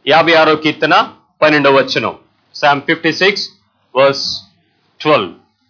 యాభై ఆరో కీర్తన పన్నెండవ వచనం psalm fifty six verse twelve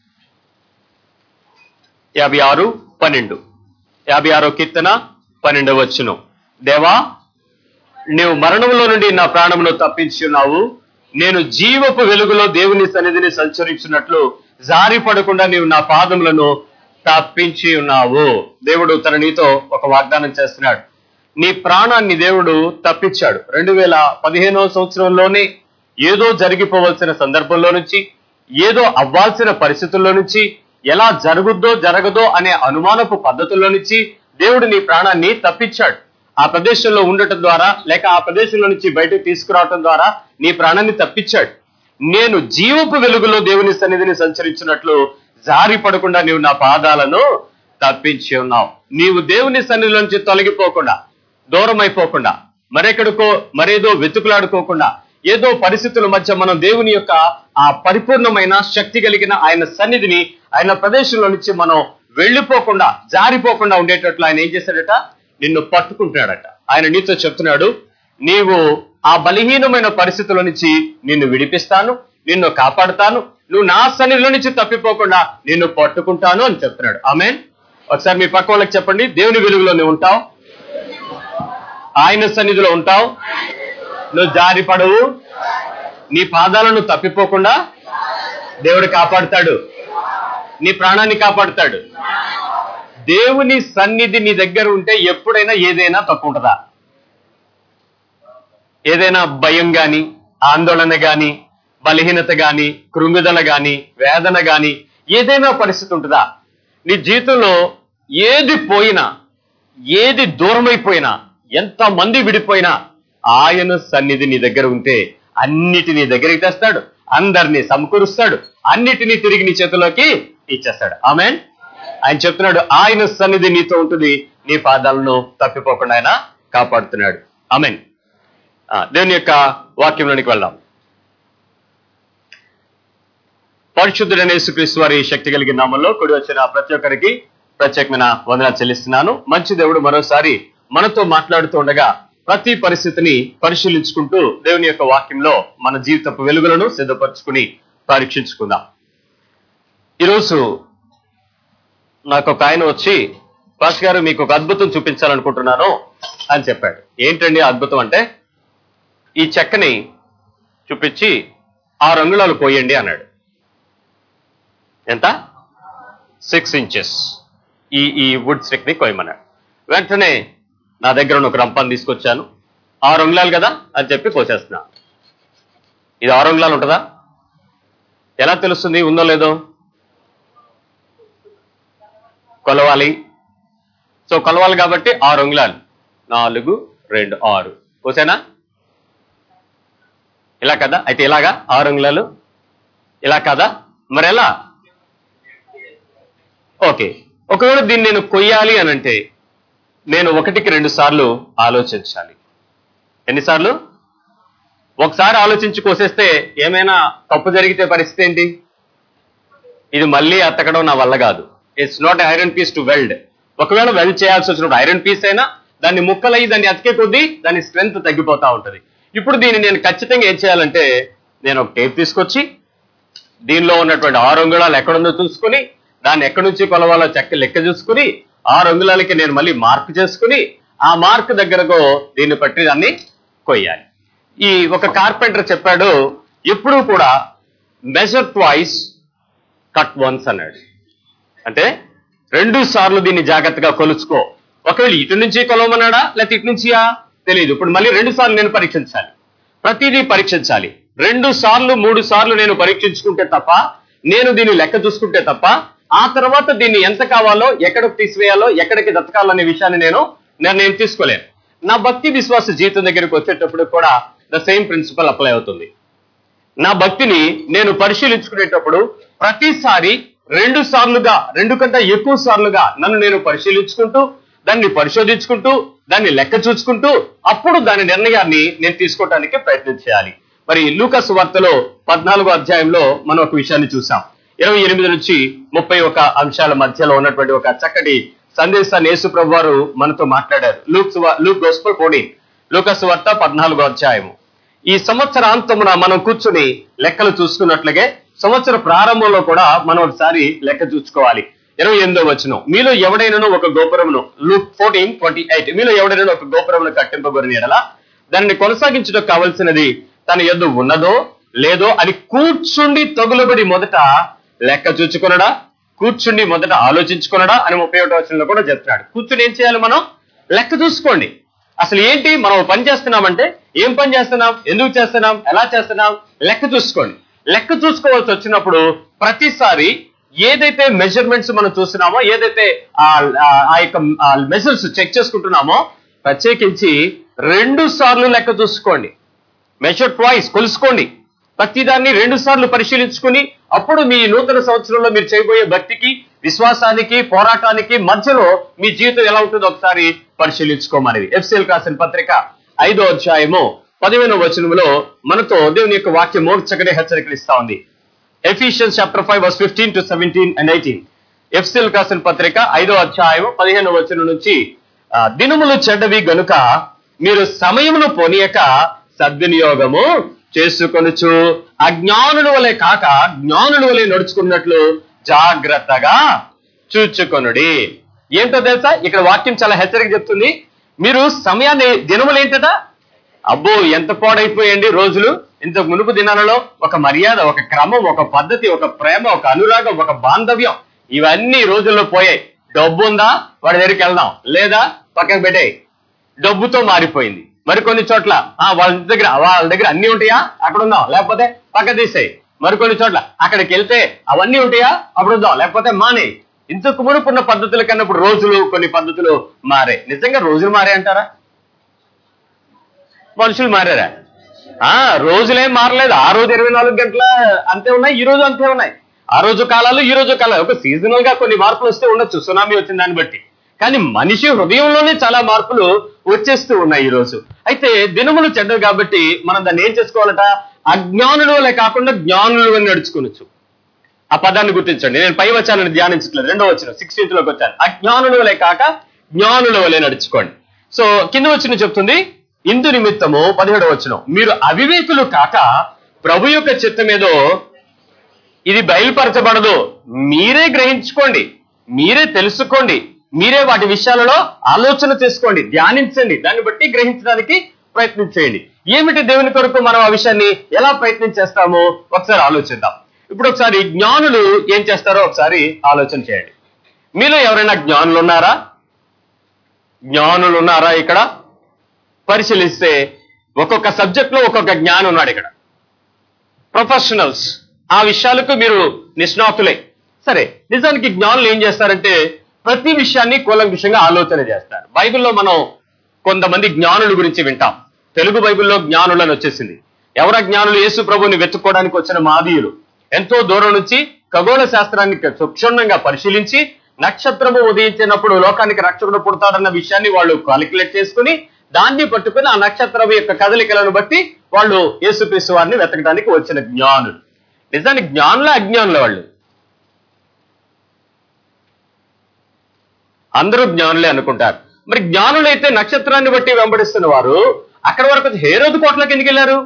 యాభై ఆరు పన్నెండు యాభై ఆరో కీర్తన పన్నెండవ వచనం దేవా నీవు మరణంలో నుండి నా ప్రాణమును తప్పించి ఉన్నావు నేను జీవపు వెలుగులో దేవుని సన్నిధిని సంచరించినట్లు జారి పడకుండా నీవు నా పాదములను తప్పించి ఉన్నావు దేవుడు తన నీతో ఒక వాగ్దానం చేస్తున్నాడు నీ ప్రాణాన్ని దేవుడు తప్పించాడు రెండు వేల పదిహేనవ సంవత్సరంలోనే ఏదో జరిగిపోవలసిన సందర్భంలో నుంచి ఏదో అవ్వాల్సిన పరిస్థితుల్లో నుంచి ఎలా జరుగుద్దో జరగదో అనే అనుమానపు పద్ధతుల్లో నుంచి దేవుడు నీ ప్రాణాన్ని తప్పించాడు ఆ ప్రదేశంలో ఉండటం ద్వారా లేక ఆ ప్రదేశంలో నుంచి బయటకు తీసుకురావటం ద్వారా నీ ప్రాణాన్ని తప్పించాడు నేను జీవపు వెలుగులో దేవుని సన్నిధిని సంచరించినట్లు జారి పడకుండా నీవు నా పాదాలను తప్పించి ఉన్నావు నీవు దేవుని సన్నిధి నుంచి తొలగిపోకుండా దూరం అయిపోకుండా మరెక్కడికో మరేదో వెతుకులాడుకోకుండా ఏదో పరిస్థితుల మధ్య మనం దేవుని యొక్క ఆ పరిపూర్ణమైన శక్తి కలిగిన ఆయన సన్నిధిని ఆయన ప్రదేశంలో నుంచి మనం వెళ్ళిపోకుండా జారిపోకుండా ఉండేటట్లు ఆయన ఏం చేశాడట నిన్ను పట్టుకుంటున్నాడట ఆయన నీతో చెప్తున్నాడు నీవు ఆ బలహీనమైన పరిస్థితుల నుంచి నిన్ను విడిపిస్తాను నిన్ను కాపాడుతాను నువ్వు నా సన్నిధిలో నుంచి తప్పిపోకుండా నిన్ను పట్టుకుంటాను అని చెప్తున్నాడు ఆమె ఒకసారి మీ పక్క వాళ్ళకి చెప్పండి దేవుని వెలుగులో నువ్వు ఉంటావు ఆయన సన్నిధిలో ఉంటావు నువ్వు జారి పడవు నీ పాదాలను తప్పిపోకుండా దేవుడు కాపాడుతాడు నీ ప్రాణాన్ని కాపాడుతాడు దేవుని సన్నిధి నీ దగ్గర ఉంటే ఎప్పుడైనా ఏదైనా తప్పు ఉంటుందా ఏదైనా భయం గాని ఆందోళన గాని బలహీనత గాని కృంగుదల గాని వేదన గాని ఏదైనా పరిస్థితి ఉంటుందా నీ జీవితంలో ఏది పోయినా ఏది దూరమైపోయినా ఎంత మంది విడిపోయినా ఆయన సన్నిధి నీ దగ్గర ఉంటే అన్నిటినీ దగ్గరికి తెస్తాడు అందరినీ సమకూరుస్తాడు అన్నిటినీ తిరిగి నీ చేతిలోకి ఇచ్చేస్తాడు ఆమె ఆయన చెప్తున్నాడు ఆయన సన్నిధి నీతో ఉంటుంది నీ పాదాలను తప్పిపోకుండా ఆయన కాపాడుతున్నాడు ఆమెన్ దేవుని యొక్క వాక్యంలోనికి వెళ్దాం పరిశుద్ధుడైన యేసుక్రీస్తు వారి శక్తి కలిగిన నామంలో కుడి వచ్చిన ప్రతి ఒక్కరికి ప్రత్యేకమైన వందనాలు చెల్లిస్తున్నాను మంచి దేవుడు మరోసారి మనతో మాట్లాడుతూ ఉండగా ప్రతి పరిస్థితిని పరిశీలించుకుంటూ దేవుని యొక్క వాక్యంలో మన జీవితపు వెలుగులను సిద్ధపరచుకుని పరీక్షించుకుందాం ఈరోజు నాకు ఒక ఆయన వచ్చి పాస్ గారు మీకు ఒక అద్భుతం చూపించాలనుకుంటున్నాను అని చెప్పాడు ఏంటండి ఆ అద్భుతం అంటే ఈ చెక్కని చూపించి ఆ రంగుళాలు పోయండి అన్నాడు ఎంత సిక్స్ ఇంచెస్ ఈ ఈ వుడ్ స్టిక్ ని కోయమన్నాడు వెంటనే నా దగ్గర ఉన్న ఒక రంపాన్ని తీసుకొచ్చాను ఆరు అంగుళాలు కదా అని చెప్పి కోసేస్తున్నా ఇది ఆరు అంగుళాలు ఉంటుందా ఎలా తెలుస్తుంది ఉందో లేదో కొలవాలి సో కొలవాలి కాబట్టి ఆరు అంగుళాలు నాలుగు రెండు ఆరు కోసేనా ఇలా కదా అయితే ఇలాగా ఆరు అంగుళాలు ఇలా కదా మరి ఎలా ఓకే ఒకవేళ దీన్ని నేను కొయ్యాలి అని అంటే నేను ఒకటికి రెండు సార్లు ఆలోచించాలి ఎన్నిసార్లు ఒకసారి ఆలోచించి కోసేస్తే ఏమైనా తప్పు జరిగితే పరిస్థితి ఏంటి ఇది మళ్ళీ అతకడం నా వల్ల కాదు it's not iron piece to weld ఒకవేళ వెల్డ్ చేయాల్సి వచ్చినప్పుడు ఐరన్ పీస్ అయినా దాన్ని ముక్కలయ్యి దాన్ని అతికే కొద్దీ దాని స్ట్రెంగ్త్ తగ్గిపోతా ఉంటది ఇప్పుడు దీన్ని నేను ఖచ్చితంగా ఏం చేయాలంటే నేను ఒక టేప్ తీసుకొచ్చి దీనిలో ఉన్నటువంటి ఆరు అంగుళాలు ఎక్కడుందో చూసుకుని దాన్ని ఎక్కడి నుంచి కొలవాలో చెక్క లెక్క చూసుకుని ఆరు అంగుళాలకి నేను మళ్ళీ మార్క్ చేసుకుని ఆ మార్క్ దగ్గరకు దీన్ని పట్టి దాన్ని కొయ్యాలి ఈ ఒక కార్పెంటర్ చెప్పాడు ఎప్పుడూ కూడా మెజర్ ట్వైస్ కట్ వన్స్ అన్నాడు అంటే రెండు సార్లు దీన్ని జాగ్రత్తగా కొలుచుకో ఒకవేళ ఇటు నుంచి కొలవమన్నాడా లేకపోతే ఇటు నుంచియా తెలియదు ఇప్పుడు మళ్ళీ రెండు సార్లు నేను పరీక్షించాలి ప్రతిదీ పరీక్షించాలి రెండు సార్లు మూడు సార్లు నేను పరీక్షించుకుంటే తప్ప నేను దీన్ని లెక్క చూసుకుంటే తప్ప ఆ తర్వాత దీన్ని ఎంత కావాలో ఎక్కడికి తీసివేయాలో ఎక్కడికి దతకాలనే విషయాన్ని నేను నిర్ణయం తీసుకోలేను నా భక్తి విశ్వాస జీవితం దగ్గరికి వచ్చేటప్పుడు కూడా ద సేమ్ ప్రిన్సిపల్ అప్లై అవుతుంది నా భక్తిని నేను పరిశీలించుకునేటప్పుడు ప్రతిసారి రెండు సార్లుగా రెండు కంటే ఎక్కువ సార్లుగా నన్ను నేను పరిశీలించుకుంటూ దాన్ని పరిశోధించుకుంటూ దాన్ని లెక్క చూసుకుంటూ అప్పుడు దాని నిర్ణయాన్ని నేను తీసుకోవడానికి ప్రయత్నం చేయాలి మరి లూకస్ వార్తలో పద్నాలుగో అధ్యాయంలో మనం ఒక విషయాన్ని చూసాం ఇరవై ఎనిమిది నుంచి ముప్పై ఒక అంశాల మధ్యలో ఉన్నటువంటి ఒక చక్కటి సందేశాన్ని యేసు ప్రభు వారు మనతో మాట్లాడారు లూక్ లూక్ గోస్పల్ ఫోర్టీన్ లూకస్ వార్త పద్నాలుగో అధ్యాయము ఈ సంవత్సరాంతమున మనం కూర్చుని లెక్కలు చూసుకున్నట్లుగే సంవత్సర ప్రారంభంలో కూడా మనం ఒకసారి లెక్క చూసుకోవాలి ఇరవై ఎనిమిదో వచనం మీలో ఎవడైనాను ఒక గోపురమును లుక్ ఫోర్టీన్ ట్వంటీ ఎయిట్ మీలో ఎవడైనా ఒక గోపురమును కట్టింపబడిన ఎడలా దానిని కొనసాగించడం కావలసినది తన ఎద్దు ఉన్నదో లేదో అని కూర్చుండి తగులబడి మొదట లెక్క చూచుకొనడా కూర్చుండి మొదట ఆలోచించుకొనడా అని ముప్పై ఒకటో వచనంలో కూడా చెప్తున్నాడు కూర్చుని ఏం చేయాలి మనం లెక్క చూసుకోండి అసలు ఏంటి మనం పని చేస్తున్నామంటే ఏం పని చేస్తున్నాం ఎందుకు చేస్తున్నాం ఎలా చేస్తున్నాం లెక్క చూసుకోండి లెక్క చూసుకోవాల్సి వచ్చినప్పుడు ప్రతిసారి ఏదైతే మెజర్మెంట్స్ మనం చూస్తున్నామో ఏదైతే ఆ ఆ- ఆ యొక్క మెజర్స్ చెక్ చేసుకుంటున్నామో ప్రత్యేకించి రెండు సార్లు లెక్క చూసుకోండి మెజర్ ట్వైస్ కొలుసుకోండి ప్రతిదాన్ని రెండు సార్లు పరిశీలించుకుని అప్పుడు మీ నూతన సంవత్సరంలో మీరు చేయబోయే భక్తికి విశ్వాసానికి పోరాటానికి మధ్యలో మీ జీవితం ఎలా ఉంటుందో ఒకసారి పరిశీలించుకోమనేది ఎఫ్సిఎల్ రాసిన పత్రిక ఐదో అధ్యాయము పదిహేనో వచనంలో మనతో దేవుని యొక్క వాక్యం మూర్చకనే హెచ్చరికలు ఇస్తా ఉంది Ephesians chapter five verse fifteen to seventeen and eighteen ఎఫ్సిల్ కాసిన పత్రిక ఐదో అధ్యాయం పదిహేను వచనం నుంచి ఆ, దినములు చెడ్డవి గనుక మీరు సమయమును పోనీయక సద్వినియోగము చేసుకొనుచు అజ్ఞానుల వలె కాక జ్ఞానుల వలె నడుచుకున్నట్లు జాగ్రత్తగా చూచుకొనుడి ఏంటో తెలుసా ఇక్కడ వాక్యం చాలా హెచ్చరిక చెప్తుంది మీరు సమయాన్ని దినములు ఏంటట అబ్బో ఎంత పాడైపోయండి రోజులు ఇంత మునుపు దినాలలో ఒక మర్యాద ఒక క్రమం ఒక పద్ధతి ఒక ప్రేమ ఒక అనురాగం ఒక బాంధవ్యం ఇవన్నీ ఈ రోజుల్లో పోయాయి డబ్బు ఉందా వాడి దగ్గరికి వెళ్దాం లేదా పక్కకు పెట్టాయి డబ్బుతో మారిపోయింది మరి కొన్ని చోట్ల ఆ వాళ్ళ దగ్గర వాళ్ళ దగ్గర అన్ని ఉంటాయా అక్కడ ఉందాం లేకపోతే పక్క తీసేయి మరికొన్ని చోట్ల అక్కడికి వెళ్తే అవన్నీ ఉంటాయా అప్పుడు ఉందాం లేకపోతే మానే ఇంతకు మునుపు ఉన్న పద్ధతుల కన్నా ఇప్పుడు రోజులు కొన్ని పద్ధతులు మారే నిజంగా రోజులు మారే అంటారా మనుషులు మారారా ఆ రోజులేం మారలేదు ఆ రోజు ఇరవై నాలుగు గంటల అంతే ఉన్నాయి ఈ రోజు అంతే ఉన్నాయి ఆ రోజు కాలాలు ఈ రోజు కాలాలు ఒక సీజనల్ గా కొన్ని మార్పులు వస్తే ఉండొచ్చు సునామీ వచ్చిన దాన్ని బట్టి కానీ మనిషి హృదయంలోనే చాలా మార్పులు వచ్చేస్తూ ఉన్నాయి ఈ రోజు అయితే దినములు చెడ్డవి కాబట్టి మనం దాన్ని ఏం చేసుకోవాలట అజ్ఞానులు వలె కాకుండా జ్ఞానులు అని నడుచుకోవచ్చు ఆ పదాన్ని గుర్తించండి నేను పై వచ్చానని ధ్యానించట్లేదు రెండో వచ్చిన సిక్స్టీన్త్ లోకి వచ్చాను అజ్ఞానుల వలె కాక జ్ఞానుల వలె నడుచుకోండి సో కింద వచ్చిన చెప్తుంది ఇందు నిమిత్తము పదిహేడవ వచ్చిన మీరు అవివేకులు కాక ప్రభు యొక్క చిత్తమేదో ఇది బయలుపరచబడదు మీరే గ్రహించుకోండి మీరే తెలుసుకోండి మీరే వాటి విషయాలలో ఆలోచన చేసుకోండి ధ్యానించండి దాన్ని బట్టి గ్రహించడానికి ప్రయత్నం చేయండి ఏమిటి దేవుని కొరకు మనం ఆ విషయాన్ని ఎలా ప్రయత్నం చేస్తామో ఒకసారి ఆలోచిద్దాం ఇప్పుడు ఒకసారి జ్ఞానులు ఏం చేస్తారో ఒకసారి ఆలోచన చేయండి మీలో ఎవరైనా జ్ఞానులు ఉన్నారా జ్ఞానులు ఉన్నారా ఇక్కడ పరిశీలిస్తే ఒక్కొక్క సబ్జెక్ట్ లో ఒక్కొక్క జ్ఞానం ఉన్నాడు ఇక్కడ ప్రొఫెషనల్స్ ఆ విషయాలకు మీరు నిష్ణాతులే సరే నిజానికి జ్ఞానులు ఏం చేస్తారంటే ప్రతి విషయాన్ని కూలంకుషంగా ఆలోచన చేస్తారు బైబిల్లో మనం కొంతమంది జ్ఞానుల గురించి వింటాం తెలుగు బైబిల్లో జ్ఞానులు అని వచ్చేసింది ఎవర జ్ఞానులు యేసు ప్రభుని వెతుక్కోవడానికి వచ్చిన మాదీయులు ఎంతో దూరం నుంచి ఖగోళ శాస్త్రాన్ని సుక్షుణ్ణంగా పరిశీలించి నక్షత్రము ఉదయించినప్పుడు లోకానికి రక్షకుడు పుడతాడన్న విషయాన్ని వాళ్ళు కాలిక్యులేట్ చేసుకుని దాన్ని పట్టుకుని ఆ నక్షత్రం యొక్క కదలికలను బట్టి వాళ్ళు యేసుక్రీస్తు వారిని వెతకడానికి వచ్చిన జ్ఞానులు నిజానికి జ్ఞానుల అజ్ఞానుల వాళ్ళు అందరూ జ్ఞానులే అనుకుంటారు మరి జ్ఞానులైతే నక్షత్రాన్ని బట్టి వెంబడిస్తున్న వారు అక్కడ వరకు వచ్చి హేరోదు కోట్లకి ఎందుకు వెళ్ళారు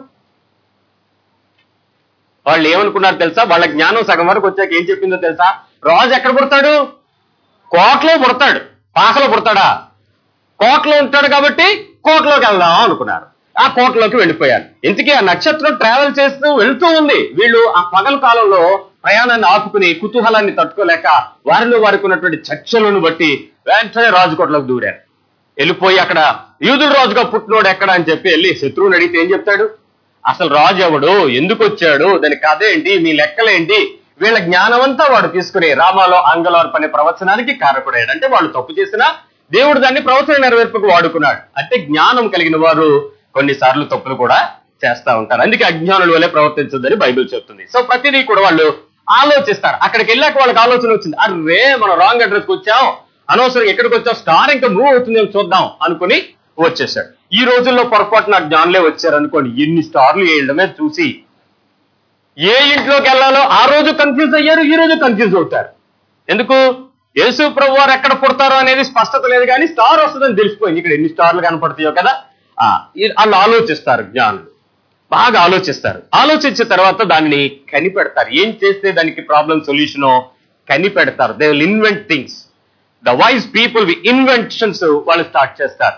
వాళ్ళు ఏమనుకున్నారు తెలుసా వాళ్ళ జ్ఞానం సగం వరకు వచ్చాక ఏం చెప్పిందో తెలుసా రాజు ఎక్కడ పుడతాడు కోటలో పుడతాడు పాకలో పుడతాడా కోటలో ఉంటాడు కాబట్టి కోటలోకి వెళ్దాం అనుకున్నారు ఆ కోటలోకి వెళ్ళిపోయారు ఇంతకీ ఆ నక్షత్రం ట్రావెల్ చేస్తూ వెళ్తూ ఉంది వీళ్ళు ఆ పగల కాలంలో ప్రయాణాన్ని ఆపుకుని కుతూహలాన్ని తట్టుకోలేక వారిలో వారికి ఉన్నటువంటి చర్చలను బట్టి వెంటనే రాజుకోటలోకి దూరారు వెళ్ళిపోయి అక్కడ యూదుల రాజుగా పుట్టినోడు ఎక్కడ అని చెప్పి వెళ్ళి శత్రువుని అడిగితే ఏం చెప్తాడు అసలు రాజు ఎవడు ఎందుకు వచ్చాడు దాని కథ ఏంటి మీ లెక్కలేంటి వీళ్ళ జ్ఞానమంతా వాడు తీసుకుని రామాలో అంగలార్పు అనే ప్రవచనానికి కారకుడయ్యాడు అంటే వాళ్ళు తప్పు చేసినా దేవుడు దాన్ని ప్రవచన నెరవేర్పుకు వాడుకున్నాడు అంటే జ్ఞానం కలిగిన వారు కొన్నిసార్లు తప్పులు కూడా చేస్తా ఉంటారు అందుకే అజ్ఞానుల వల్లే ప్రవర్తించొద్దని బైబిల్ చెప్తుంది సో ప్రతిదీ కూడా వాళ్ళు ఆలోచిస్తారు అక్కడికి వెళ్ళాక వాళ్ళకి ఆలోచన వచ్చింది అరే మనం రాంగ్ అడ్రస్ కి వచ్చాం అనవసరం ఎక్కడికి వచ్చాం స్టార్ ఇంకా మూవ్ అవుతుందేమో చూద్దాం అనుకుని వచ్చేసాడు ఈ రోజుల్లో పొరపాటున జ్ఞానులే వచ్చారు అనుకోండి ఎన్ని స్టార్లు వేయడమే చూసి ఏ ఇంట్లోకి వెళ్ళాలో ఆ రోజు కన్ఫ్యూజ్ అయ్యారు ఈ రోజు కన్ఫ్యూజ్ అవుతారు ఎందుకు యేసు ప్రభు వారు ఎక్కడ పుడతారో అనేది స్పష్టత లేదు కానీ స్టార్ వస్తుందని తెలిసిపోయింది ఇక్కడ ఎన్ని స్టార్లు కనపడతాయో కదా ఆ, ఈ- వాళ్ళు ఆలోచిస్తారు జ్ఞానులు బాగా ఆలోచిస్తారు ఆలోచించిన తర్వాత దానిని కనిపెడతారు ఏం చేస్తే దానికి ప్రాబ్లం సొల్యూషనో కనిపెడతారు they will invent things the wise people we inventions వాళ్ళు స్టార్ట్ చేస్తారు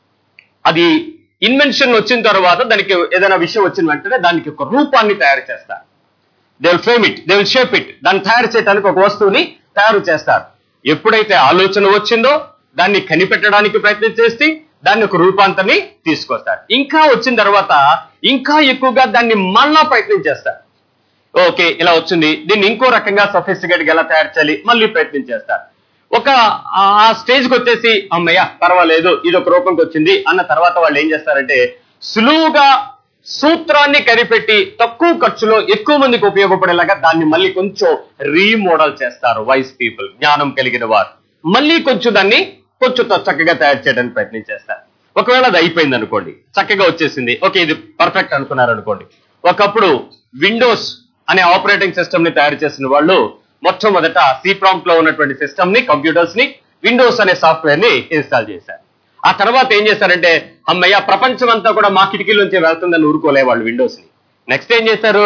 అది ఇన్వెన్షన్ వచ్చిన తర్వాత దానికి ఏదైనా విషయం వచ్చిన వెంటనే దానికి ఒక రూపాన్ని తయారు చేస్తారు they will frame it they will shape it దాన్ని తయారు చేయడానికి ఒక వస్తువుని తయారు చేస్తారు ఎప్పుడైతే ఆలోచన వచ్చిందో దాన్ని కనిపెట్టడానికి ప్రయత్నం చేసి దాన్ని ఒక రూపాంతరని తీసుకొస్తారు ఇంకా వచ్చిన తర్వాత ఇంకా ఎక్కువగా దాన్ని మళ్ళా ప్రయత్నం చేస్తారు ఓకే ఇలా వచ్చింది దీన్ని ఇంకో రకంగా సఫిస్టికేట్ గా ఎలా తయారు చేయాలి మళ్ళీ ప్రయత్నం చేస్తారు ఒక ఆ స్టేజ్కి వచ్చేసి అమ్మయ్య పర్వాలేదు ఇది ఒక రూపంకి వచ్చింది అన్న తర్వాత వాళ్ళు ఏం చేస్తారంటే సులువుగా సూత్రాన్ని కనిపెట్టి తక్కువ ఖర్చులో ఎక్కువ మందికి ఉపయోగపడేలాగా దాన్ని మళ్ళీ కొంచెం రీమోడల్ చేస్తారు వైస్ పీపుల్ జ్ఞానం కలిగిన వారు మళ్ళీ కొంచెం దాన్ని కొంచెం త- చక్కగా తయారు చేయడానికి ప్రయత్నం చేస్తారు ఒకవేళ అది అయిపోయింది అనుకోండి చక్కగా వచ్చేసింది ఓకే ఇది పర్ఫెక్ట్ అనుకున్నారు అనుకోండి ఒకప్పుడు విండోస్ అనే ఆపరేటింగ్ సిస్టమ్ ని తయారు చేసిన వాళ్ళు మొట్టమొదట సి ప్రాంప్ట్ లో ఉన్నటువంటి సిస్టమ్ ని కంప్యూటర్స్ ని విండోస్ అనే సాఫ్ట్వేర్ ని ఇన్స్టాల్ చేశారు ఆ తర్వాత ఏం చేశారంటే అమ్మయ్య ప్రపంచం అంతా కూడా మా కిటికీల నుంచి వెళ్తుందని ఊరుకోలే వాళ్ళు విండోస్ ని నెక్స్ట్ ఏం చేశారు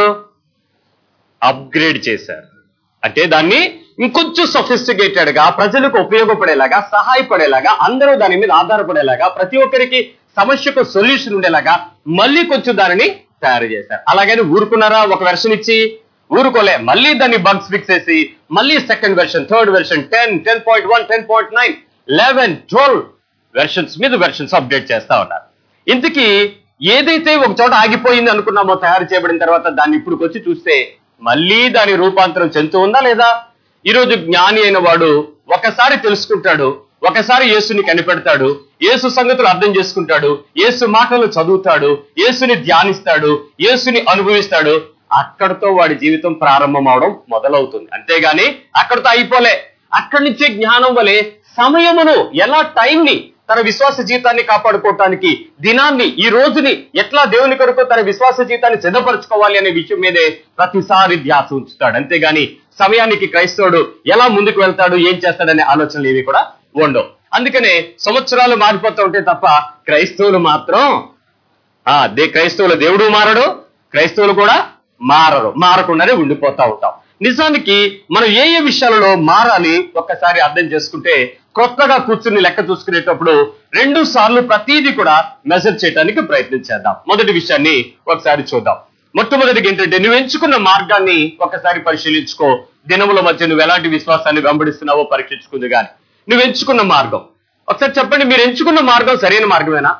అప్గ్రేడ్ చేశారు అంటే దాన్ని ఇంకొంచెం సొఫిస్టికేటెడ్ గా ప్రజలకు ఉపయోగపడేలాగా సహాయపడేలాగా అందరూ దాని మీద ఆధారపడేలాగా ప్రతి ఒక్కరికి సమస్యకు సొల్యూషన్ ఉండేలాగా మళ్ళీ కొంచెం దానిని తయారు చేశారు అలాగని ఊరుకున్నారా ఒక వెర్షన్ ఇచ్చి ఊరుకోలే మళ్ళీ దాన్ని బగ్స్ ఫిక్స్ చేసి మళ్ళీ second version third version ten ten point one ten point nine eleven twelve versions మీద వెర్షన్స్ అప్డేట్ చేస్తా ఉన్నారు ఇంతకీ ఏదైతే ఒక చోట ఆగిపోయింది అనుకున్నామో తయారు చేయబడిన తర్వాత దాన్ని ఇప్పుడు వచ్చి చూస్తే మళ్ళీ దాని రూపాంతరం చెందుతూ ఉందా లేదా ఈరోజు జ్ఞాని అయిన వాడు ఒకసారి తెలుసుకుంటాడు ఒకసారి యేసుని కనిపెడతాడు యేసు సంగతులు అర్థం చేసుకుంటాడు యేసు మాటలు చదువుతాడు యేసుని ధ్యానిస్తాడు యేసుని అనుభవిస్తాడు అక్కడితో వాడి జీవితం ప్రారంభం అవడం మొదలవుతుంది అంతేగాని అక్కడితో అయిపోలే అక్కడి నుంచే జ్ఞానం వలె సమయమును ఎలా టైంని తన విశ్వాస జీవితాన్ని కాపాడుకోవటానికి దినాన్ని ఈ రోజుని ఎట్లా దేవుని కొరకు తన విశ్వాస జీవితాన్ని సిద్ధపరచుకోవాలి అనే విషయం మీదే ప్రతిసారి ధ్యాస ఉంచుతాడు అంతేగాని సమయానికి క్రైస్తవుడు ఎలా ముందుకు వెళ్తాడు ఏం చేస్తాడనే ఆలోచనలు ఏవి కూడా ఉండవు అందుకనే సంవత్సరాలు మారిపోతూ ఉంటే తప్ప క్రైస్తవులు మాత్రం ఆ దే క్రైస్తవుల దేవుడు మారడు క్రైస్తవులు కూడా మారరు మారకుండానే ఉండిపోతా ఉంటాం నిజానికి మనం ఏ ఏ విషయాలలో మారాలి ఒక్కసారి అర్థం చేసుకుంటే కొత్తగా కూర్చుని లెక్క చూసుకునేటప్పుడు రెండు సార్లు ప్రతిదీ కూడా మెజర్ చేయడానికి ప్రయత్నం చేద్దాం మొదటి విషయాన్ని ఒకసారి చూద్దాం మొట్టమొదటికి ఏంటంటే నువ్వు ఎంచుకున్న మార్గాన్ని ఒకసారి పరిశీలించుకో దినముల మధ్య నువ్వు ఎలాంటి విశ్వాసాన్ని వెంబడిస్తున్నావో పరీక్షించుకుంది కానీ నువ్వు ఎంచుకున్న మార్గం ఒకసారి చెప్పండి మీరు ఎంచుకున్న మార్గం సరైన మార్గమేనా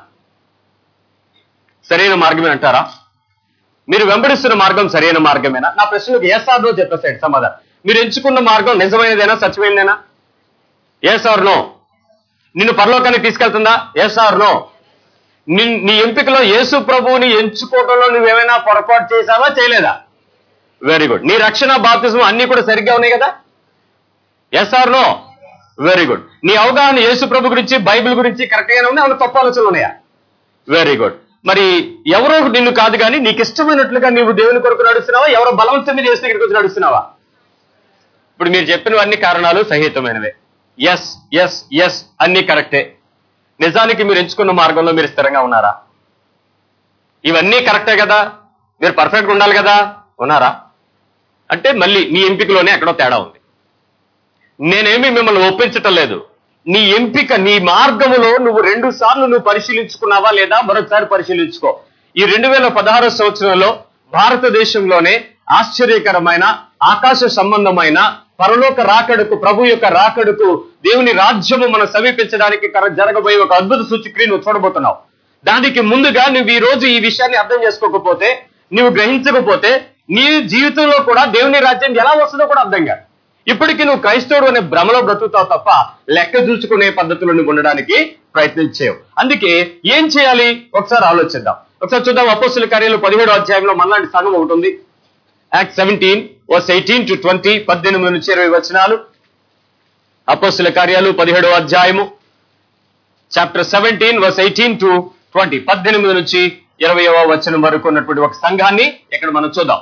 సరైన మార్గమే అంటారా మీరు వెంబడిస్తున్న మార్గం సరైన మార్గమేనా నా ప్రశ్నలకు ఎస్ ఆర్ నో చెప్పేసాడు సమాధానం మీరు ఎంచుకున్న మార్గం నిజమైనదేనా సత్యమైనదేనా ఎస్ ఆర్ నో నిన్ను పరలోకానికి తీసుకెళ్తుందా ఎస్ ఆర్ నో నీ- నీ ఎంపికలో యేసు ప్రభువుని ఎంచుకోవడంలో నువ్వేమైనా పొరపాటు చేశావా చేయలేదా వెరీ గుడ్ నీ రక్షణ బాప్తిజం అన్ని కూడా సరిగ్గా ఉన్నాయి కదా yes or no very good నీ అవగాహన యేసు ప్రభు గురించి బైబిల్ గురించి కరెక్ట్ గానే ఉంది అవును తప్పు ఆలోచనలు ఉన్నాయా వెరీ గుడ్ మరి ఎవరో నిన్ను కాదు కానీ నీకు ఇష్టమైనట్లుగా నీవు దేవుని కొరకు నడుస్తున్నావా ఎవరో బలవంతం మీద చేసిన ఇక్కడికి వచ్చి నడుస్తున్నావా ఇప్పుడు మీరు చెప్పినవన్నీ కారణాలు సహితమైనవే ఎస్ ఎస్ ఎస్ అన్ని కరెక్టే నిజానికి మీరు ఎంచుకున్న మార్గంలో మీరు స్థిరంగా ఉన్నారా ఇవన్నీ కరెక్టే కదా మీరు పర్ఫెక్ట్ ఉండాలి కదా ఉన్నారా అంటే మళ్ళీ మీ ఎంపికలోనే ఎక్కడో తేడా ఉంది నేనేమి మిమ్మల్ని ఒప్పించటం లేదు నీ ఎంపిక నీ మార్గములో నువ్వు రెండు సార్లు నువ్వు పరిశీలించుకున్నావా లేదా మరొకసారి పరిశీలించుకో ఈ రెండు వేల పదహారు సంవత్సరంలో భారతదేశంలోనే ఆశ్చర్యకరమైన ఆకాశ సంబంధమైన పరలోక రాకడకు ప్రభు యొక్క రాకడకు దేవుని రాజ్యము మనం సమీపించడానికి కర- జరగబోయే ఒక అద్భుత సూచిక్రియ నువ్వు చూడబోతున్నావు దానికి ముందుగా నువ్వు ఈ రోజు ఈ విషయాన్ని అర్థం చేసుకోకపోతే నువ్వు గ్రహించకపోతే నీ జీవితంలో కూడా దేవుని రాజ్యం ఎలా వస్తుందో కూడా అర్థం కాదు ఇప్పటికీ నువ్వు క్రైస్తవుడు అనే భ్రమలో బ్రతుకుతావు తప్ప లెక్క చూసుకునే పద్ధతిలో నువ్వు ఉండడానికి ప్రయత్నం చేయవు అందుకే ఏం చేయాలి ఒకసారి ఆలోచిద్దాం ఒకసారి చూద్దాం అపోస్తుల కార్యాలు పదిహేడు అధ్యాయంలో మనలాంటి సగం ఒకటి ఉంది act seventeen verse eighteen to twenty పద్దెనిమిది నుంచి ఇరవై వచనాలు అపోస్తుల కార్యాలు పదిహేడో అధ్యాయము chapter seventeen verse eighteen to twenty పద్దెనిమిది నుంచి ఇరవైవ వచనం వరకు ఉన్నటువంటి ఒక సంఘాన్ని ఇక్కడ మనం చూద్దాం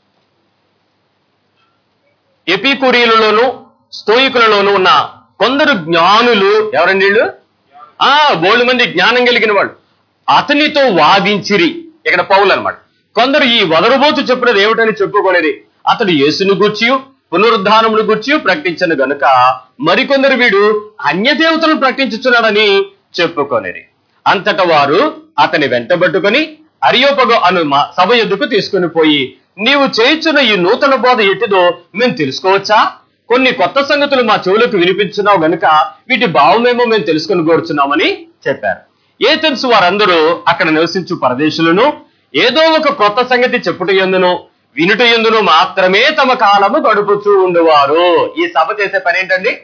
ఎపికూరీలలోను స్తోయికులలోను ఉన్న కొందరు జ్ఞానులు ఎవరండి వీళ్ళు ఆ బోళ్ళు మంది జ్ఞానం కలిగిన వాళ్ళు అతనితో వాదించిరి ఇక్కడ పౌలు అన్నమాట కొందరు ఈ వదరుబోతు చెప్పినది ఏమిటని చెప్పుకొనేది అతడు యేసును గూర్చి పునరుద్ధానమును గూర్చి ప్రకటించను గనుక మరికొందరు వీడు అన్యదేవతలను ప్రకటించుచున్నాడని చెప్పుకొనేది అంతటా వారు అతని వెంటబట్టుకొని అరియోపగో అను మా- సభ ఎద్దుకు తీసుకుని పోయి నీవు చేయుచున్న ఈ నూతన బోధ ఎట్టిదో మేము తెలుసుకోవచ్చా కొన్ని కొత్త సంగతులు మా చెవులకు వినిపించున్నావు గనుక వీటి భావమేమో మేము తెలుసుకుని కోరుచున్నామని చెప్పారు ఏ తెలుసు వారందరూ అక్కడ నివసించు పరదేశులను ఏదో ఒక కొత్త సంగతి చెప్పుట ఎందును వినుట ఎందును మాత్రమే తమ కాలము గడుపుతూ ఉండేవారు ఈ సభ చేసే పని ఏంటండి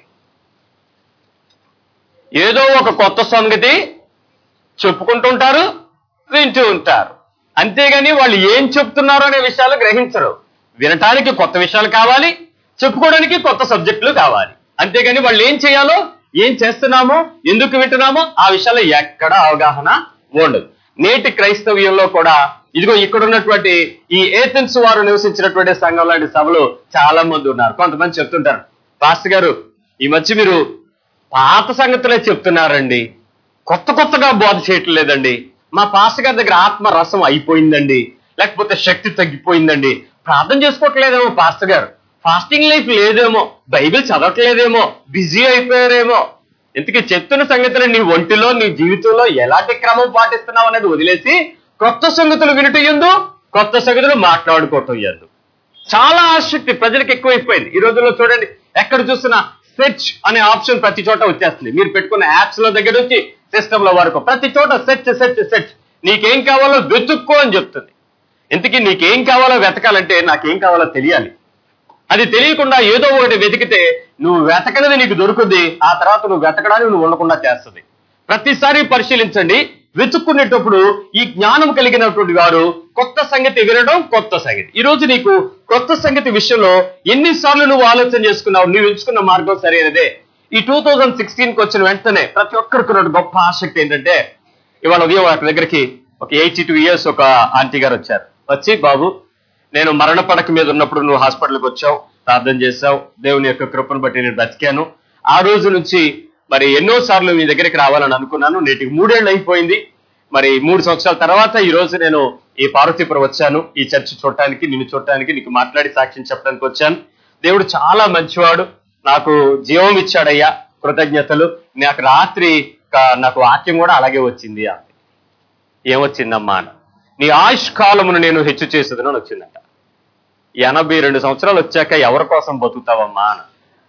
ఏదో ఒక కొత్త సంగతి చెప్పుకుంటుంటారు వింటూ ఉంటారు అంతేగాని వాళ్ళు ఏం చెప్తున్నారు అనే విషయాలు గ్రహించరు వినటానికి కొత్త విషయాలు కావాలి చెప్పుకోవడానికి కొత్త సబ్జెక్టులు కావాలి అంతేగాని వాళ్ళు ఏం చేయాలో ఏం చేస్తున్నామో ఎందుకు వింటున్నామో ఆ విషయాల్లో ఎక్కడ అవగాహన ఉండదు నేటి క్రైస్తవ్యంలో కూడా ఇదిగో ఇక్కడ ఉన్నటువంటి ఈ ఏథెన్స్ వారు నివసించినటువంటి సంఘం లాంటి సభలు చాలా మంది ఉన్నారు కొంతమంది చెప్తుంటారు పాస్టర్ గారు ఈ మధ్య మీరు పాత సంగతులే చెప్తున్నారండి కొత్త కొత్తగా బోధ చేయటం లేదండి మా పాస్టర్ గారి దగ్గర ఆత్మ రసం అయిపోయిందండి లేకపోతే శక్తి తగ్గిపోయిందండి ప్రార్థన చేసుకోవట్లేదేమో పాస్టర్ గారు ఫాస్టింగ్ లైఫ్ లేదేమో బైబిల్ చదవట్లేదేమో బిజీ అయిపోయారేమో ఇంతకీ చెప్తున్న సంగతులు నీ ఒంటిలో నీ జీవితంలో ఎలాంటి క్రమం పాటిస్తున్నావు అనేది వదిలేసి కొత్త సంగతులు వినుట ఎందు కొత్త సంగతులు మాట్లాడుకోవటం ఎందు చాలా ఆసక్తి ప్రజలకు ఎక్కువైపోయింది ఈ రోజుల్లో చూడండి ఎక్కడ చూసినా సెర్చ్ అనే ఆప్షన్ ప్రతి చోట వచ్చేస్తుంది మీరు పెట్టుకున్న యాప్స్ లో దగ్గర నుంచి సిస్టమ్ లో వరకు ప్రతి చోట సెర్చ్ సెర్చ్ సెర్చ్ నీకేం కావాలో వెతుక్కో అని చెప్తుంది ఇంతకీ నీకేం కావాలో వెతకాలంటే నాకేం కావాలో తెలియాలి అది తెలియకుండా ఏదో ఒకటి వెతికితే నువ్వు వెతకనిది నీకు దొరుకుద్ది ఆ తర్వాత నువ్వు వెతకడానికి నువ్వు ఉండకుండా చేస్తుంది ప్రతిసారి పరిశీలించండి వెతుక్కునేటప్పుడు ఈ జ్ఞానం కలిగినటువంటి వారు కొత్త సంగతి వినడం కొత్త సంగతి ఈ రోజు నీకు కొత్త సంగతి విషయంలో ఎన్నిసార్లు నువ్వు ఆలోచన చేసుకున్నావు నువ్వు ఎంచుకున్న మార్గం సరైనదే ఈ టూ థౌజండ్ సిక్స్టీన్ కి వచ్చిన వెంటనే ప్రతి ఒక్కరికి ఉన్న గొప్ప ఆసక్తి ఏంటంటే ఇవాళ ఉదయం వారి దగ్గరికి ఒక ఎయిటీ టూ ఇయర్స్ ఒక ఆంటీ గారు వచ్చారు వచ్చి బాబు నేను మరణ పడక మీద ఉన్నప్పుడు నువ్వు హాస్పిటల్కి వచ్చావు ప్రార్థన చేశావు దేవుని యొక్క కృపను బట్టి నేను బతికాను ఆ రోజు నుంచి మరి ఎన్నో సార్లు మీ దగ్గరికి రావాలని అనుకున్నాను నేటికి మూడేళ్ళు అయిపోయింది మరి మూడు సంవత్సరాల తర్వాత ఈ రోజు నేను ఈ పార్వతీపురం వచ్చాను ఈ చర్చ్ చూడటానికి నిన్ను చూడటానికి నీకు మాట్లాడి సాక్ష్యం చెప్పడానికి వచ్చాను దేవుడు చాలా మంచివాడు నాకు జీవం ఇచ్చాడయ్యా కృతజ్ఞతలు నాకు రాత్రి క- నాకు వాక్యం కూడా అలాగే వచ్చింది అంది ఏమొచ్చిందమ్మా అని నీ ఆయుష్ కాలమును నేను హెచ్చు చేసేదని వచ్చిందంట ఎనభై రెండు సంవత్సరాలు వచ్చాక ఎవరి కోసం బతుకుతావమ్మా అని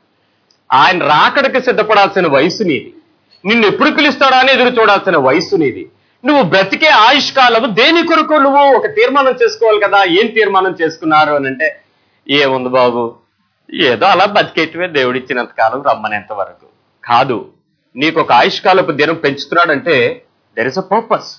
ఆయన రాకడకి సిద్ధపడాల్సిన వయసు నీది నిన్ను ఎప్పుడు పిలుస్తాడా అని ఎదురు చూడాల్సిన వయసు నీది నువ్వు బ్రతికే ఆయుష్ కాలము దేని కొరకు నువ్వు ఒక తీర్మానం చేసుకోవాలి కదా ఏం తీర్మానం చేసుకున్నారు అని అంటే ఏముంది బాబు ఏదో అలా బతికేటివే దేవుడిచ్చినంత కాలం రమ్మనేంత వరకు కాదు నీకు ఒక ఆయుష్ కాలపు దినం పెంచుతున్నాడంటే దెర్ ఇస్ అ పర్పస్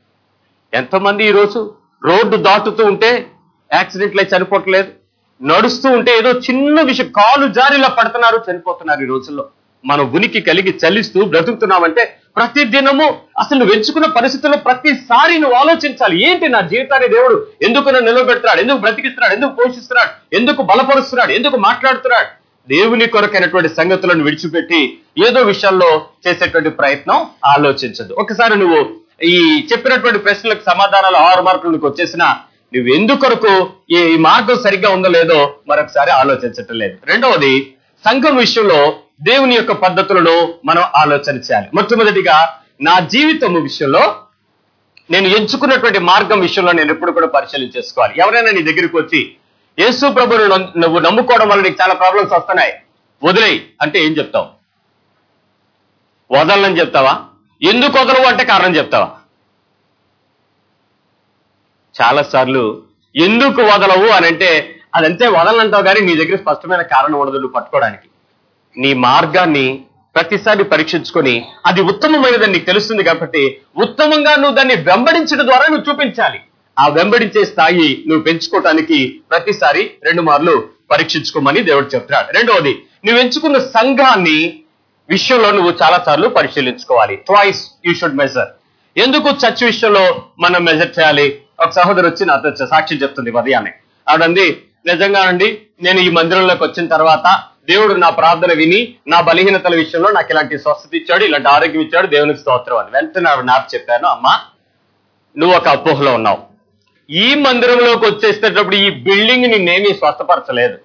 ఎంతమంది ఈరోజు రోడ్డు దాటుతూ ఉంటే యాక్సిడెంట్లు అయి చనిపోవట్లేదు నడుస్తూ ఉంటే ఏదో చిన్న విషయం కాలు జారిలా పడుతున్నారు చనిపోతున్నారు ఈ రోజుల్లో మన ఉనికి కలిగి చలిస్తూ బ్రతుకుతున్నామంటే ప్రతి దినము అసలు నువ్వు ఎంచుకున్న పరిస్థితుల్లో ప్రతిసారి నువ్వు ఆలోచించాలి ఏంటి నా జీవితాన్ని దేవుడు ఎందుకు నన్ను నిలబెడుతున్నాడు ఎందుకు బ్రతికిస్తున్నాడు ఎందుకు పోషిస్తున్నాడు ఎందుకు బలపరుస్తున్నాడు ఎందుకు మాట్లాడుతున్నాడు దేవుని కొరకైనటువంటి సంగతులను విడిచిపెట్టి ఏదో విషయాల్లో చేసేటువంటి ప్రయత్నం ఆలోచించదు ఒకసారి నువ్వు ఈ చెప్పినటువంటి ప్రశ్నలకు సమాధానాలు ఆరు మార్కులు నీకు వచ్చేసినా నువ్వు ఎందుకొరకు ఈ ఈ మార్గం సరిగ్గా ఉందో లేదో మరొకసారి ఆలోచించటం లేదు రెండవది సంఘం విషయంలో దేవుని యొక్క పద్ధతులను మనం ఆలోచన చేయాలి మొట్టమొదటిగా నా జీవితం విషయంలో నేను ఎంచుకున్నటువంటి మార్గం విషయంలో నేను ఎప్పుడు కూడా పరిశీలన చేసుకోవాలి ఎవరైనా నీ దగ్గరికి వచ్చి యేసు ప్రభుని నం- నువ్వు నమ్ముకోవడం వల్ల నీకు చాలా ప్రాబ్లమ్స్ వస్తున్నాయి వదిలేయి అంటే ఏం చెప్తావు వదలని చెప్తావా ఎందుకు వదలవు అంటే కారణం చెప్తావా చాలా సార్లు ఎందుకు వదలవు అని అంటే అదంతే వదలంటావు కానీ నీ దగ్గర స్పష్టమైన కారణం ఉండదు నువ్వు పట్టుకోవడానికి నీ మార్గాన్ని ప్రతిసారి పరీక్షించుకొని అది ఉత్తమమైనదని నీకు తెలుస్తుంది కాబట్టి ఉత్తమంగా నువ్వు దాన్ని వెంబడించడం ద్వారా నువ్వు చూపించాలి ఆ వెంబడించే స్థాయి నువ్వు పెంచుకోవటానికి ప్రతిసారి రెండు మార్లు పరీక్షించుకోమని దేవుడు చెప్తున్నాడు రెండవది నువ్వు ఎంచుకున్న సంఘాన్ని విషయంలో నువ్వు చాలా సార్లు పరిశీలించుకోవాలి ట్వైస్ యూ షుడ్ మెజర్ ఎందుకు చర్చ్ విషయంలో మనం మెజర్ చేయాలి ఒక సహోదరు వచ్చి నాతో చ- సాక్ష్యం చెప్తుంది ఉదయాన్నే ఆవిడంది నిజంగా అండి నేను ఈ మందిరంలోకి వచ్చిన తర్వాత దేవుడు నా ప్రార్థన విని నా బలహీనతల విషయంలో నాకు ఇలాంటి స్వస్థత ఇచ్చాడు ఇలాంటి ఆరోగ్యం ఇచ్చాడు దేవునికి స్తోత్రం అని వెంటనే ఆవిడ నాకు చెప్పాను అమ్మా నువ్వు ఒక అపోహలో ఉన్నావు ఈ మందిరంలోకి వచ్చేసేటప్పుడు ఈ బిల్డింగ్ నిన్నేమీ స్వస్థపరచలేదు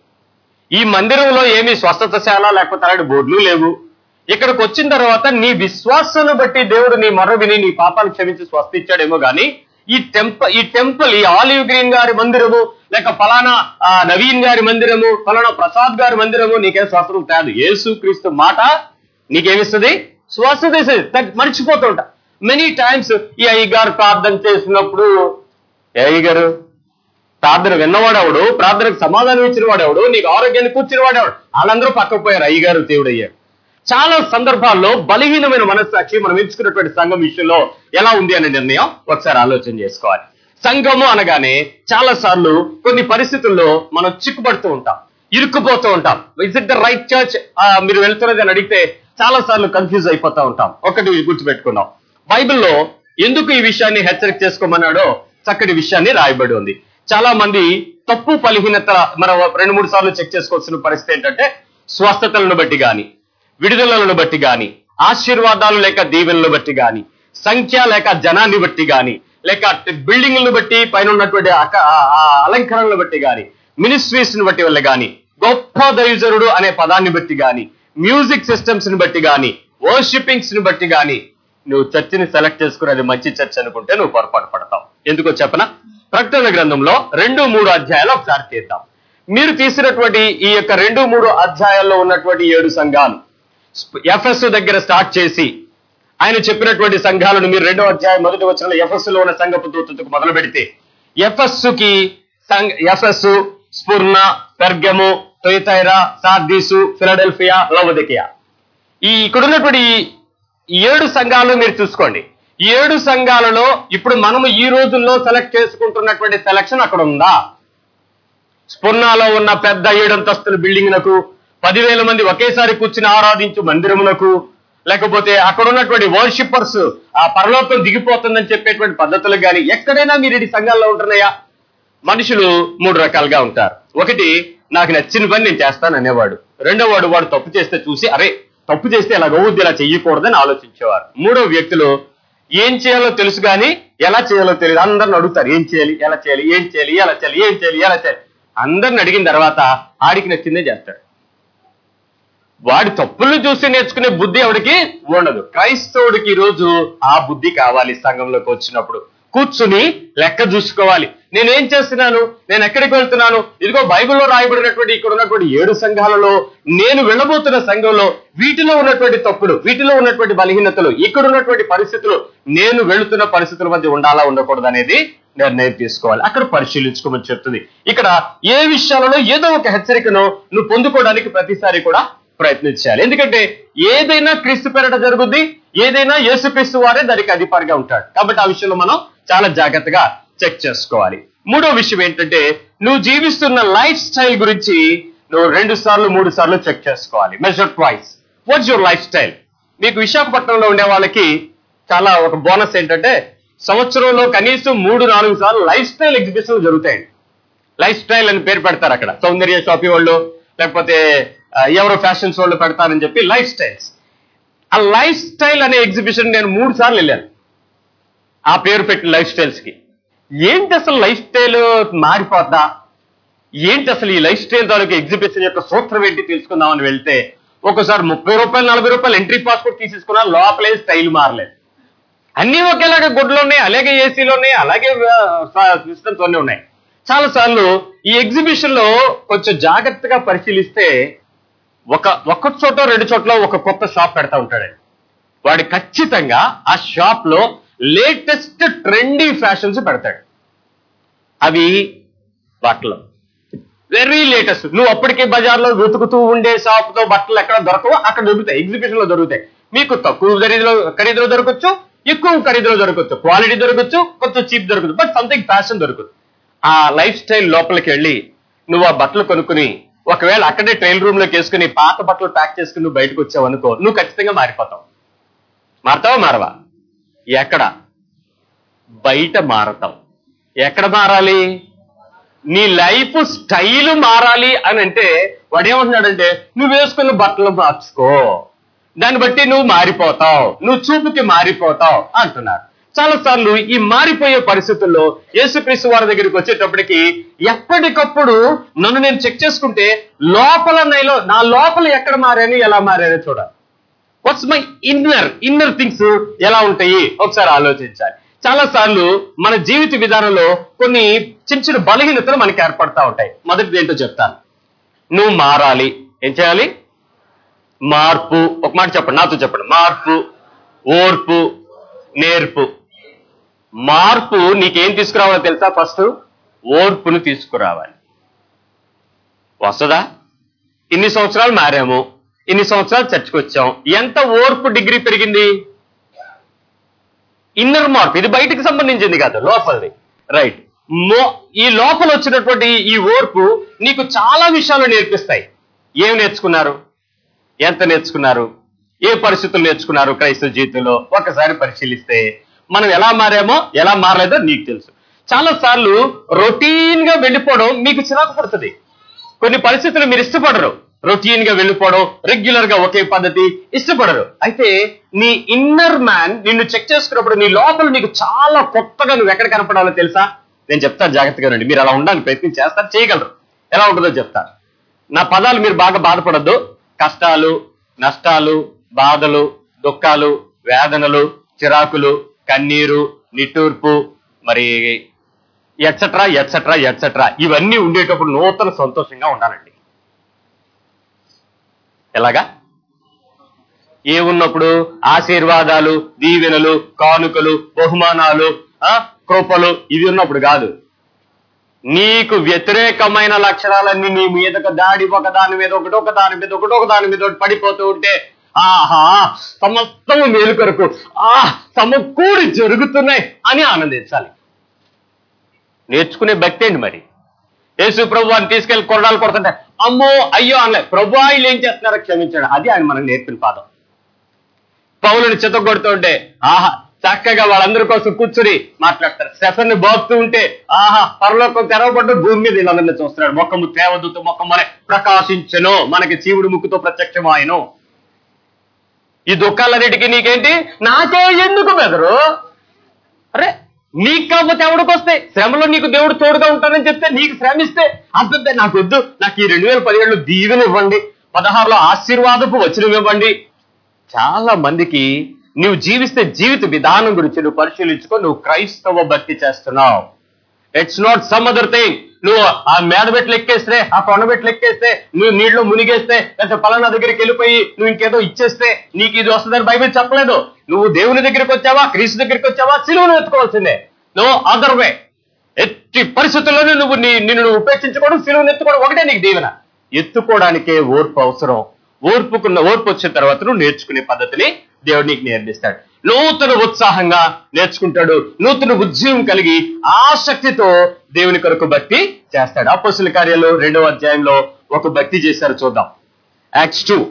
ఈ మందిరంలో ఏమీ స్వస్థతశాల లేకపోతే అలాంటి బోర్డులు లేవు ఇక్కడికి వచ్చిన తర్వాత నీ విశ్వాసాన్ని బట్టి దేవుడు నీ మొర విని నీ పాపాలు క్షమించి స్వస్థ ఇచ్చాడేమో గాని ఈ టెంప ఈ టెంపుల్ ఈ ఆలివ్ గ్రీన్ గారి మందిరము లేక ఫలానా ఆ, నవీన్ గారి మందిరము ఫలానా ప్రసాద్ గారి మందిరము నీకేం స్వస్థత తేదు యేసు క్రీస్తు మాట నీకేమిస్తుంది స్వస్థత ఇస్తుంది. దాన్ని మర్చిపోతూ ఉంటా మెనీ టైమ్స్ ఈ అయ్యగారు ప్రార్థన చేసినప్పుడు ఏ అయ్యగారు ప్రార్థన విన్నవాడెవడు ప్రార్థనకు సమాధానం ఇచ్చిన వాడెవడు నీకు ఆరోగ్యాన్ని కూర్చిన వాడెవడు వాళ్ళందరూ పక్కకు పోయారు అయ్యగారు దేవుడు అయ్యారు చాలా సందర్భాల్లో బలహీనమైన మనస్సాక్షి మనం ఎంచుకున్నటువంటి సంఘం విషయంలో ఎలా ఉంది అనే నిర్ణయం ఒకసారి ఆలోచన చేసుకోవాలి సంఘము అనగానే చాలా సార్లు కొన్ని పరిస్థితుల్లో మనం చిక్కుపడుతూ ఉంటాం ఇరుక్కుపోతూ ఉంటాం is it the right church మీరు వెళ్తున్నది అని అడిగితే చాలా సార్లు కన్ఫ్యూజ్ అయిపోతూ ఉంటాం ఒకటి గుర్తుపెట్టుకున్నాం బైబిల్లో ఎందుకు ఈ విషయాన్ని హెచ్చరిక చేసుకోమన్నాడో చక్కటి విషయాన్ని రాయబడి ఉంది చాలా మంది తప్పు బలహీనత మనం రెండు మూడు సార్లు చెక్ చేసుకోవాల్సిన పరిస్థితి ఏంటంటే స్వస్థతలను బట్టి గాని విడుదలను బట్టి గాని ఆశీర్వాదాలు లేక దీవెనలను బట్టి గాని సంఖ్య లేక జనాన్ని బట్టి గాని లేక బిల్డింగ్లను బట్టి పైన ఉన్నటువంటి అక- ఆ- ఆ అలంకరణలను బట్టి గాని మినిస్ట్రీస్ ని బట్టి వల్ల గాని గొప్ప దైవజనుడు అనే పదాన్ని బట్టి గాని మ్యూజిక్ సిస్టమ్స్ ని బట్టి గాని వర్షిపింగ్స్ ని బట్టి గాని నువ్వు చర్చిని సెలెక్ట్ చేసుకుని అది మంచి చర్చ్ అనుకుంటే నువ్వు పొరపాటు పడతావు ఎందుకో చెప్పనా ప్రకటన గ్రంథంలో రెండు మూడు అధ్యాయాలు ఒకసారి తీద్దాం మీరు తీసినటువంటి ఈ యొక్క రెండు మూడు అధ్యాయాల్లో ఉన్నటువంటి ఏడు సంఘాలు ఎఫ్ఎస్ దగ్గర స్టార్ట్ చేసి ఆయన చెప్పినటువంటి సంఘాలను మీరు రెండో అధ్యాయం మొదటి వచ్చిన ఎఫ్ఎస్ లో ఉన్న సంఘపు దూతకు మొదలు పెడితే ఎఫ్ఎస్ కి ఎఫ్ఎస్ స్ఫుర్ణ పెర్గము తొయతైరా సార్దీసు ఫిలడెల్ఫియా లవదికియా ఈ ఇక్కడ ఉన్నటువంటి ఈ- ఈ ఏడు సంఘాలు మీరు చూసుకోండి ఈ ఏడు సంఘాలలో ఇప్పుడు మనము ఈ రోజుల్లో సెలెక్ట్ చేసుకుంటున్నటువంటి సెలక్షన్ అక్కడ ఉందా స్ఫుర్ణాలో ఉన్న పెద్ద ఏడంతస్తుల బిల్డింగ్ నకు పదివేల మంది ఒకేసారి కూర్చుని ఆరాధించు మందిరమునకు లేకపోతే అక్కడ ఉన్నటువంటి వర్షిప్పర్స్ ఆ పరలోకం దిగిపోతుందని చెప్పేటువంటి పద్ధతులకు కానీ ఎక్కడైనా మీరు ఈ సంఘాల్లో ఉంటున్నాయా మనుషులు మూడు రకాలుగా ఉంటారు ఒకటి నాకు నచ్చిన పని నేను చేస్తాను అనేవాడు రెండో వాడు వాడు తప్పు చేస్తే చూసి అరే తప్పు చేస్తే ఇలా గౌద్ది ఇలా చెయ్యకూడదని ఆలోచించేవారు మూడో వ్యక్తులు ఏం చేయాలో తెలుసు కానీ ఎలా చేయాలో తెలియదు అందరిని అడుగుతారు ఏం చేయాలి ఎలా చేయాలి ఏం చేయాలి ఎలా చేయాలి ఏం చేయాలి ఎలా చేయాలి అందరిని అడిగిన తర్వాత ఆడికి నచ్చిందే చేస్తాడు వాడి తప్పులు చూసి నేర్చుకునే బుద్ధి ఎవడికి ఉండదు క్రైస్తవుడికి ఈ రోజు ఆ బుద్ధి కావాలి సంఘంలోకి వచ్చినప్పుడు కూర్చుని లెక్క చూసుకోవాలి నేనేం చేస్తున్నాను నేను ఎక్కడికి వెళ్తున్నాను ఇదిగో బైబిల్లో రాయబడినటువంటి ఇక్కడ ఉన్నటువంటి ఏడు సంఘాలలో నేను వెళ్ళబోతున్న సంఘంలో వీటిలో ఉన్నటువంటి తప్పులు వీటిలో ఉన్నటువంటి బలహీనతలు ఇక్కడ ఉన్నటువంటి పరిస్థితులు నేను వెళుతున్న పరిస్థితుల మధ్య ఉండాలా ఉండకూడదు అనేది నిర్ణయం తీసుకోవాలి అక్కడ పరిశీలించుకోమని చెప్తుంది ఇక్కడ ఏ విషయాలలో ఏదో ఒక హెచ్చరికను నువ్వు పొందుకోవడానికి ప్రతిసారి కూడా ప్రయత్నించాలి ఎందుకంటే ఏదైనా క్రీస్తు పేరట జరుగుద్ది ఏదైనా యేసుక్రీస్తు వారే దానికి అధిపరిగా ఉంటాడు కాబట్టి ఆ విషయంలో మనం చాలా జాగ్రత్తగా చెక్ చేసుకోవాలి మూడో విషయం ఏంటంటే నువ్వు జీవిస్తున్న లైఫ్ స్టైల్ గురించి నువ్వు రెండు సార్లు మూడు సార్లు చెక్ చేసుకోవాలి measure twice what's your lifestyle మీకు విశాఖపట్నంలో ఉండే వాళ్ళకి చాలా ఒక బోనస్ ఏంటంటే సంవత్సరంలో కనీసం మూడు నాలుగు సార్లు లైఫ్ స్టైల్ ఎగ్జిబిషన్లు జరుగుతాయండి లైఫ్ స్టైల్ అని పేరు పెడతారు అక్కడ సౌందర్య షాపింగ్ వాళ్ళు లేకపోతే ఆ, ఎవరో ఫ్యాషన్స్ వాళ్ళు పెడతారని చెప్పి లైఫ్ స్టైల్స్ ఆ లైఫ్ స్టైల్ అనే ఎగ్జిబిషన్ నేను మూడు సార్లు వెళ్ళాను ఆ పేరు పెట్టిన లైఫ్ స్టైల్స్ కి ఏంటి అసలు లైఫ్ స్టైల్ మారిపోద్దా ఏంటి అసలు ఈ లైఫ్ స్టైల్ తాలూకు ఎగ్జిబిషన్ యొక్క సూత్రం ఏంటి తెలుసుకుందామని వెళ్తే ఒకసారి ముప్పై రూపాయలు నలభై రూపాయలు ఎంట్రీ పాస్పోర్ట్ తీసేసుకున్నా లోపలే స్టైల్ మారలేదు అన్ని ఒకేలాగా గుడ్లు ఉన్నాయి అలాగే ఏసీలు ఉన్నాయి అలాగే సిస్టమ్స్ అన్నీ ఉన్నాయి చాలా సార్లు ఈ ఎగ్జిబిషన్ లో కొంచెం జాగ్రత్తగా పరిశీలిస్తే ఒక ఒక్క చోట రెండు చోట్ల ఒక కొత్త షాప్ పెడతా ఉంటాడండి వాడు ఖచ్చితంగా ఆ షాప్ లో లేటెస్ట్ ట్రెండీ ఫ్యాషన్స్ పెడతాడు అవి బట్టలు వెరీ లేటెస్ట్ నువ్వు అప్పటికే బజార్లో వెతుకుతూ ఉండే షాప్ తో బట్టలు ఎక్కడ దొరకవో అక్కడ దొరుకుతాయి ఎగ్జిబిషన్ లో దొరుకుతాయి మీకు తక్కువ ఖరీదులో ఖరీదులో దొరకచ్చు ఎక్కువ ఖరీదులో దొరకచ్చు క్వాలిటీ దొరకచ్చు కొంచెం చీప్ దొరకచ్చు బట్ సంథింగ్ ఫ్యాషన్ దొరకదు ఆ లైఫ్ స్టైల్ లోపలికి వెళ్ళి నువ్వు ఆ బట్టలు కొనుక్కుని ఒకవేళ అక్కడే ట్రైల్ రూమ్ లోకి వేసుకుని పాత బట్టలు ప్యాక్ చేసుకుని నువ్వు బయటకు వచ్చావు అనుకో నువ్వు ఖచ్చితంగా మారిపోతావు మారతావా మారవా ఎక్కడ బయట మారతావు ఎక్కడ మారాలి నీ లైఫ్ స్టైల్ మారాలి అని అంటే వాడు ఏమంటున్నాడంటే నువ్వు వేసుకున్న బట్టలు మార్చుకో దాన్ని బట్టి నువ్వు మారిపోతావు నువ్వు చూపుకి మారిపోతావు అంటున్నారు చాలా సార్లు ఈ మారిపోయే పరిస్థితుల్లో యేసుక్రీస్తు వారి దగ్గరికి వచ్చేటప్పటికి ఎప్పటికప్పుడు నన్ను నేను చెక్ చేసుకుంటే లోపల నైలో నా లోపల ఎక్కడ మారాను ఎలా మారానో చూడాలి what's my inner inner things ఎలా ఉంటాయి ఒకసారి ఆలోచించాలి చాలా సార్లు మన జీవిత విధానంలో కొన్ని చిన్న చిన్న బలహీనతలు మనకి ఏర్పడతా ఉంటాయి మొదటిది ఏంటో చెప్తాను నువ్వు మారాలి ఏం చేయాలి మార్పు ఒక మాట చెప్పండి నాతో చెప్పండి మార్పు ఓర్పు నేర్పు మార్పు నీకేం తీసుకురావాలో తెలుసా ఫస్ట్ ఓర్పును తీసుకురావాలి వస్తుందా ఇన్ని సంవత్సరాలు మారాము ఇన్ని సంవత్సరాలు చర్చకు వచ్చాం ఎంత ఓర్పు డిగ్రీ పెరిగింది ఇన్నర్ మార్పు ఇది బయటికి సంబంధించింది కాదు లోపలిది రైట్ మో ఈ లోపల వచ్చినటువంటి ఈ ఓర్పు నీకు చాలా విషయాలు నేర్పిస్తాయి ఏం నేర్చుకున్నారు ఎంత నేర్చుకున్నారు ఏ పరిస్థితులు నేర్చుకున్నారు క్రైస్తవ జీవితంలో ఒకసారి పరిశీలిస్తే మనం ఎలా మారామో ఎలా మారలేదో నీకు తెలుసు చాలా సార్లు రొటీన్ గా వెళ్ళిపోవడం మీకు చిరాకు పడుతుంది కొన్ని పరిస్థితులు మీరు ఇష్టపడరు రొటీన్ గా వెళ్ళిపోవడం రెగ్యులర్ గా ఒకే పద్ధతి ఇష్టపడరు అయితే నీ ఇన్నర్ మ్యాన్ నిన్ను చెక్ చేసుకున్నప్పుడు నీ లోపల నీకు చాలా కొత్తగా నువ్వు ఎక్కడ కనపడాలో తెలుసా నేను చెప్తాను జాగ్రత్తగా రండి మీరు అలా ఉండడానికి ప్రయత్నం చేస్తారు చేయగలరు ఎలా ఉంటుందో చెప్తాను నా పదాలు మీరు బాగా బాధపడద్దు కష్టాలు నష్టాలు బాధలు దుఃఖాలు వేదనలు చిరాకులు కన్నీరు నిట్టూర్పు మరి ఎట్సట్రా ఎట్సట్రా ఎట్సట్రా ఇవన్నీ ఉండేటప్పుడు నూతన సంతోషంగా ఉండాలండి ఎలాగా ఏమున్నప్పుడు ఆశీర్వాదాలు దీవెనలు కానుకలు బహుమానాలు ఆ కృపలు ఇవి ఉన్నప్పుడు కాదు నీకు వ్యతిరేకమైన లక్షణాలన్నీ నీ మీదకు దాడి ఒక దాని మీద ఒకటి ఒక దాని మీద ఒకటి ఒక దాని మీద ఒకటి పడిపోతూ ఉంటే ఆహా సమస్తము మేలు కొరకు ఆ సమకూడి జరుగుతున్నాయి అని ఆనందించాలి నేర్చుకునే భక్తి ఏంటి మరి యేసు ప్రభు అని తీసుకెళ్లి కొరడాలు కొడుతుంటే అమ్మో అయ్యో అనలే ప్రభు ఆయన ఏం చేస్తున్నారో క్షమించాడు అది ఆయన మనకు నేర్పిన పాదం పౌలను చెత్తగొడుతుంటే ఆహా చక్కగా వాళ్ళందరి కోసం కూర్చుని మాట్లాడతారు శఫన్ని బాగుతూ ఉంటే ఆహా పరలోకం తెరవబడ్డ భూమి మీద వీళ్ళందరినీ చూస్తున్నాడు మొక్కము తేవదూత మొక్కమనే ప్రకాశించను మనకి చీవుడు ముక్కుతో ప్రత్యక్షమాయను ఈ దుఃఖాలన్నిటికీ నీకేంటి నాకే ఎందుకు బెదరు అరే నీకు కాకపోతే ఎవడికి వస్తాయి శ్రమలో నీకు దేవుడు తోడుగా ఉంటానని చెప్తే నీకు శ్రమిస్తే అబ్బే నాకు వద్దు నాకు ఈ రెండు వేల పదిహేడులో దీవెన ఇవ్వండి పదహారులో ఆశీర్వాదపు వచనం ఇవ్వండి చాలా మందికి నువ్వు జీవిస్తే జీవిత విధానం గురించి నువ్వు పరిశీలించుకో నువ్వు క్రైస్తవ భక్తి చేస్తున్నావు it's not some other thing నువ్వు ఆ మేడబెట్లు ఎక్కేస్తే ఆ కొండబెట్లు ఎక్కేస్తే నువ్వు నీళ్ళు మునిగేస్తే లేకపోతే పలానా దగ్గరికి వెళ్ళిపోయి నువ్వు ఇంకేదో ఇచ్చేస్తే నీకు ఇది వస్తుందని బైబిల్ చెప్పలేదు నువ్వు దేవుని దగ్గరికి వచ్చావా క్రీస్తు దగ్గరికి వచ్చావా సిలువను ఎత్తుకోవాల్సిందే నువ్వు అదర్ వే ఎట్టి పరిస్థితుల్లోనూ నువ్వు నీ నిన్ను నువ్వు ఉపేక్షించుకోవడం సిలువను ఎత్తుకోవడం ఒకటే నీకు దీవెన ఎత్తుకోవడానికే ఓర్పు అవసరం ఓర్పుకున్న ఓర్పు వచ్చిన తర్వాత నువ్వు నేర్చుకునే పద్ధతిని దేవుడు నీకు నేర్పిస్తాడు నూతన ఉత్సాహంగా నేర్చుకుంటాడు నూతన ఉద్యమం కలిగి ఆసక్తితో దేవుని కొరకు భక్తి చేస్తాడు అపోసుల కార్యాలు రెండవ అధ్యాయంలో ఒక భక్తి చేశారు చూద్దాం యాక్ట్స్ టూ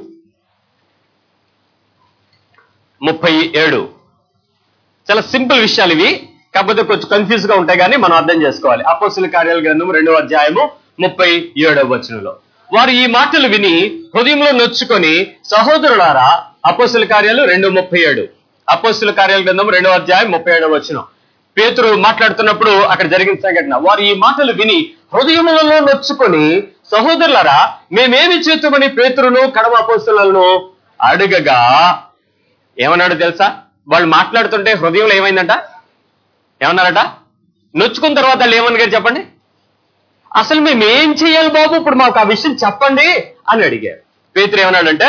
ముప్పై ఏడు చాలా సింపుల్ విషయాలు ఇవి కాకపోతే కొంచెం కన్ఫ్యూజ్ గా ఉంటాయి కానీ మనం అర్థం చేసుకోవాలి అపోసుల కార్యాల గ్రంథం రెండవ అధ్యాయము ముప్పై ఏడవ వచనంలో వారు ఈ మాటలు విని హృదయంలో నొచ్చుకొని సహోదరులారా అపోసుల కార్యాలు రెండు ముప్పై ఏడు అపోసుల కార్యాల గ్రంథం రెండవ అధ్యాయం ముప్పై ఏడవ వచనం పేతురు మాట్లాడుతున్నప్పుడు అక్కడ జరిగిన సంఘటన వారు ఈ మాటలు విని హృదయములలో నొచ్చుకొని సహోదరులారా మేమేమి చేతుమని పేతురును కడమ అపోస్తులను అడగగా ఏమన్నాడు తెలుసా వాళ్ళు మాట్లాడుతుంటే హృదయంలో ఏమైందంట ఏమన్నారట నొచ్చుకున్న తర్వాత వాళ్ళు ఏమన్నారు చెప్పండి అసలు మేము ఏం చేయాలి బాబు ఇప్పుడు మాకు ఆ విషయం చెప్పండి అని అడిగారు పేతురు ఏమన్నాడంటే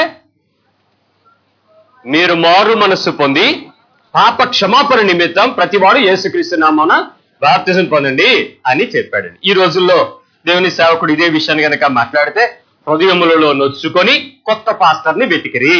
మీరు మారు మనస్సు పొంది పాప క్షమాపణ నిమిత్తం ప్రతివాడు యేసుక్రీస్తు నామాన బాప్తిజం పొందండి అని చెప్పాడండి ఈ రోజుల్లో దేవుని సేవకుడు ఇదే విషయాన్ని కనుక మాట్లాడితే హృదయములలో నొచ్చుకొని కొత్త పాస్టర్ ని వెతికిరి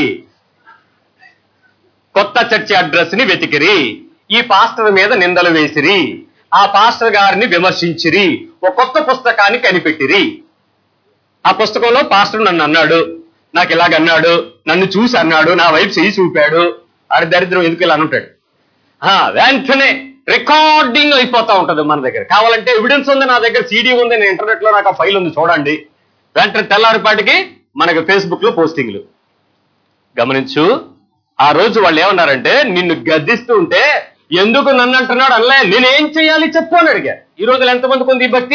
కొత్త చర్చి అడ్రస్ ని వెతికిరి ఈ పాస్టర్ మీద నిందలు వేసిరి ఆ పాస్టర్ గారిని విమర్శించిరి ఒక కొత్త పుస్తకాన్ని కనిపెట్టిరి ఆ పుస్తకంలో పాస్టర్ నన్ను అన్నాడు నాకు ఇలాగ అన్నాడు నన్ను చూసి అన్నాడు నా వైపు చేయి చూపాడు ఆడి దరిద్రం ఎందుకు ఇలా అనుంటాడు ఆ, వెంటనే రికార్డింగ్ అయిపోతా ఉంటది మన దగ్గర కావాలంటే ఎవిడెన్స్ ఉంది నా దగ్గర సీడీ ఉంది నేను ఇంటర్నెట్ లో నాకు ఆ ఫైల్ ఉంది చూడండి వెంటనే తెల్లారిపాటికి మనకు ఫేస్బుక్ లో పోస్టింగ్లు గమనించు ఆ రోజు వాళ్ళు ఏమన్నారంటే నిన్ను గద్దిస్తూ ఉంటే ఎందుకు నన్ను అంటున్నాడు అనలే నేనేం చేయాలి చెప్పు అని అడిగా ఈ రోజులు ఎంతమందికి ఉంది ఈ భక్తి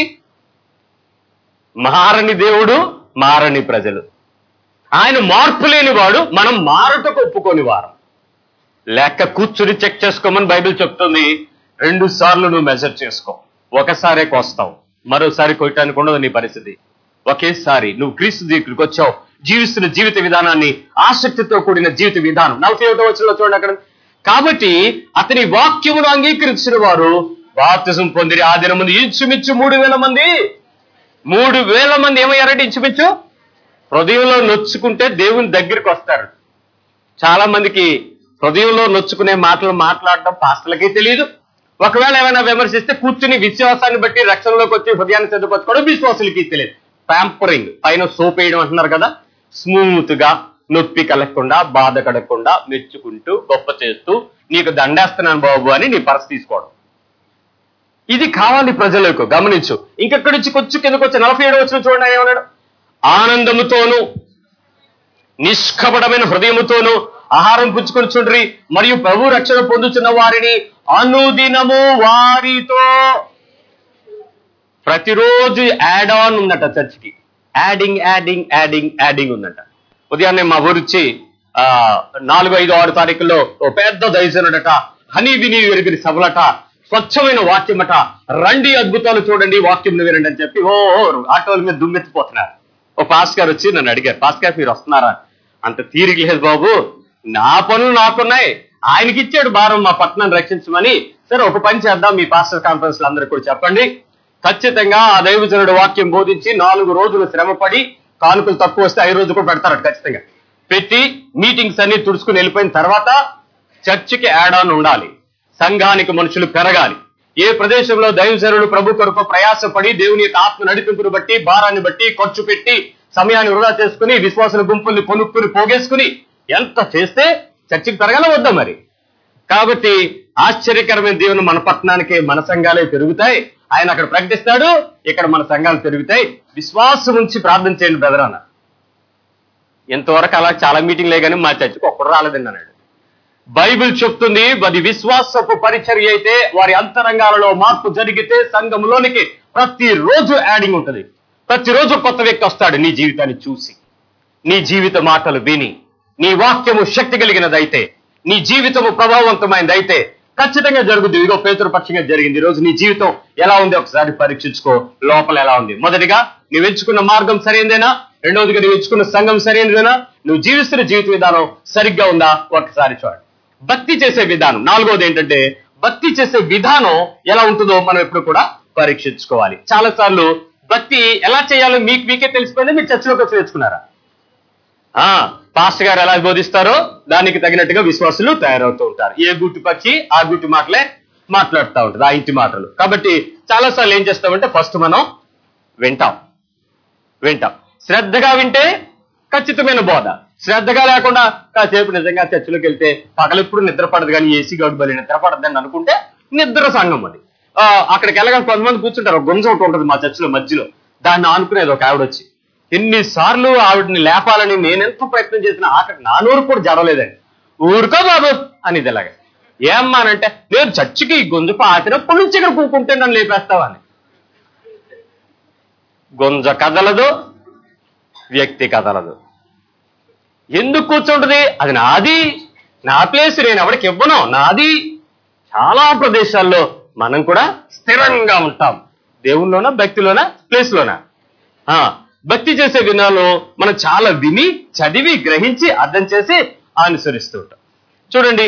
మారని దేవుడు మారని ప్రజలు ఆయన మార్పు లేని వాడు మనం మారటకు ఒప్పుకోని వారం లెక్క కూర్చుని చెక్ చేసుకోమని బైబిల్ చెప్తుంది రెండు సార్లు నువ్వు మెజర్ చేసుకో ఒకసారే కోస్తావు మరోసారి కొట్టడానికి ఉండదు నీ పరిస్థితి ఒకేసారి నువ్వు క్రీస్తు దగ్గరికి వచ్చావు జీవిస్తున్న జీవిత విధానాన్ని ఆసక్తితో కూడిన జీవిత విధానం నలభై ఒకటో వచ్చిన చూడండి అక్కడ కాబట్టి అతని వాక్యమును అంగీకరించిన వారు బాప్తిజం పొందిరి ఆ దిన ముందు ఇంచుమించు మూడు వేల మంది మూడు వేల మంది ఏమయ్యారంటే ఇంచుమించు హృదయంలో నొచ్చుకుంటే దేవుని దగ్గరికి వస్తారు చాలా మందికి హృదయంలో నొచ్చుకునే మాటలు మాట్లాడడం పాస్టలకి తెలియదు ఒకవేళ ఏమైనా విమర్శిస్తే కూర్చుని విశ్వాసాన్ని బట్టి రక్షణలోకి వచ్చి హృదయాన్ని సిద్ధపరచుకోవడం విశ్వాసులకి తెలియదు ప్యాంపరింగ్ పైన సోప్ వేయడం అంటున్నారు కదా స్మూత్ గా నొప్పి కలగకుండా బాధ కలగకుండా మెచ్చుకుంటూ గొప్ప చేస్తూ నీకు దండేస్తున్నాను బాబు అని నీ పరస తీసుకోవడం ఇది కావాలి ప్రజలకు గమనించు ఇంకెక్కడి నుంచి కొంచెం కిందకు వచ్చి నలభై ఏడు వచ్చిన చూడండి ఆయన ఏమన్నాడు ఆనందముతోను నిష్కపటమైన హృదయముతోను ఆహారం పుచ్చుకొని చూడ్రి మరియు ప్రభు రక్షణ పొందుతున్న వారిని అనుదినము వారితో ప్రతిరోజు యాడ్ ఆన్ ఉందట చర్చికి యాడింగ్ యాడింగ్ యాడింగ్ యాడింగ్ ఉందట ఉదయాన్నే మా ఊరిచ్చి ఆ నాలుగు ఐదు ఆరు తారీఖుల్లో ఓ పెద్ద దయజనుడట హనీ విని వెరిగిన సభలట స్వచ్ఛమైన వాక్యమట రండి అద్భుతాలు చూడండి వాక్యం వినండి అని చెప్పి ఓ ఓ ఆటోల మీద దుమ్మెత్తిపోతున్నారు ఓ పాస్ గారు వచ్చి నన్ను అడిగారు పాస్ గారు మీరు వస్తున్నారా అంత తీరిక లేదు బాబు నా పనులు నాకున్నాయి ఆయనకి ఇచ్చాడు భారం మా పట్టణాన్ని రక్షించమని సరే ఒక పని చేద్దాం మీ పాస్టర్ కాన్ఫరెన్స్ లో అందరూ కూడా చెప్పండి ఖచ్చితంగా ఆ దైవజనుడు వాక్యం బోధించి నాలుగు రోజులు శ్రమపడి కానుకలు తక్కువ వస్తే ఐదు రోజులు కూడా పెడతారట ఖచ్చితంగా పెట్టి మీటింగ్స్ అన్ని తుడుచుకుని వెళ్ళిపోయిన తర్వాత చర్చికి యాడ్ ఆన్ ఉండాలి సంఘానికి మనుషులు పెరగాలి ఏ ప్రదేశంలో దైవజనుడు ప్రభు కొరకు ప్రయాసపడి దేవుని యొక్క ఆత్మ నడిపింపును బట్టి భారాన్ని బట్టి ఖర్చు పెట్టి సమయాన్ని వృధా చేసుకుని విశ్వాసుల గుంపుల్ని కొనుక్కుని పోగేసుకుని ఎంత చేస్తే చర్చికి పెరగాల వద్దా మరి కాబట్టి ఆశ్చర్యకరమైన దేవుని మన పట్టణానికి మన సంఘాలే పెరుగుతాయి ఆయన అక్కడ ప్రకటిస్తాడు ఇక్కడ మన సంఘాలు పెరుగుతాయి విశ్వాసం ఉంచి ప్రార్థన చేయండి బ్రదర్ అన్న ఇంతవరకు అలా చాలా మీటింగ్లే కానీ మా చర్చికి ఒక్కడు రాలేదండి అన్నాడు బైబిల్ చెప్తుంది అది విశ్వాసపు పరిచర్య అయితే వారి అంతరంగాలలో మార్పు జరిగితే సంఘంలోనికి ప్రతిరోజు యాడింగ్ ఉంటుంది ప్రతిరోజు కొత్త వ్యక్తి వస్తాడు నీ జీవితాన్ని చూసి నీ జీవిత మాటలు విని నీ వాక్యము శక్తి కలిగినదైతే నీ జీవితము ప్రభావవంతమైనదైతే ఖచ్చితంగా జరుగుతుంది ఇదిగో పేతురుపక్షంగా జరిగింది ఈ రోజు నీ జీవితం ఎలా ఉంది ఒకసారి పరీక్షించుకో లోపల ఎలా ఉంది మొదటిగా నువ్వు ఎంచుకున్న మార్గం సరైనదేనా రెండవదిగా నువ్వు ఎంచుకున్న సంఘం సరైనదేనా నువ్వు జీవిస్తున్న జీవిత విధానం సరిగ్గా ఉందా ఒకసారి చూడండి భక్తి చేసే విధానం నాలుగవది ఏంటంటే భక్తి చేసే విధానం ఎలా ఉంటుందో మనం ఎప్పుడు కూడా పరీక్షించుకోవాలి చాలా సార్లు భక్తి ఎలా చేయాలో మీకు మీకే తెలిసిపోయింది మీరు చర్చలోకి వచ్చి నేర్చుకున్నారా ఆ పాస్టర్ గారు ఎలా బోధిస్తారో దానికి తగినట్టుగా విశ్వాసులు తయారవుతూ ఉంటారు ఏ గుట్టు పచ్చి ఆ గుట్టు మాటలే మాట్లాడుతూ ఉంటుంది ఆ ఇంటి మాటలు కాబట్టి చాలా సార్లు ఏం చేస్తామంటే ఫస్ట్ మనం వింటాం వింటాం శ్రద్ధగా వింటే ఖచ్చితమైన బోధ శ్రద్ధగా లేకుండా కాసేపు నిజంగా చర్చిలోకి వెళ్తే పగలెప్పుడు నిద్ర పడదు కానీ ఏసీ గౌడ్ బలి నిద్ర పడదని అనుకుంటే నిద్ర సంఘం అది ఆ, అక్కడికి వెళ్ళగానే కొంతమంది కూర్చుంటారు ఒక గుంజ ఒకటి ఉంటుంది మా చర్చిలో మధ్యలో దాన్ని ఆనుకునేది ఒక ఆవిడ వచ్చి ఎన్నిసార్లు ఆవిడని లేపాలని నేనెంత ప్రయత్నం చేసినా ఆఖరి నా నోరు కూడా జరలేదండి ఊరుకో బాబు అనేది ఇలాగ ఏమ్మానంటే నేను చర్చికి ఈ గుంజ పాతినప్పటి నుంచి ఇక్కడ కూకుంటే నన్ను లేపేస్తావా అని గుంజ కదలదు వ్యక్తి కదలదు ఎందుకు కూర్చుంటుంది అది నాది నా ప్లేస్ నేను ఎవరికి ఇవ్వను నాది చాలా ప్రదేశాల్లో మనం కూడా స్థిరంగా ఉంటాం దేవుల్లోనా భక్తిలోనా ప్లేస్లోనా ఆ, భక్తి చేసే విధానం మనం చాలా విని చదివి గ్రహించి అర్థం చేసి అనుసరిస్తూ ఉంటాం చూడండి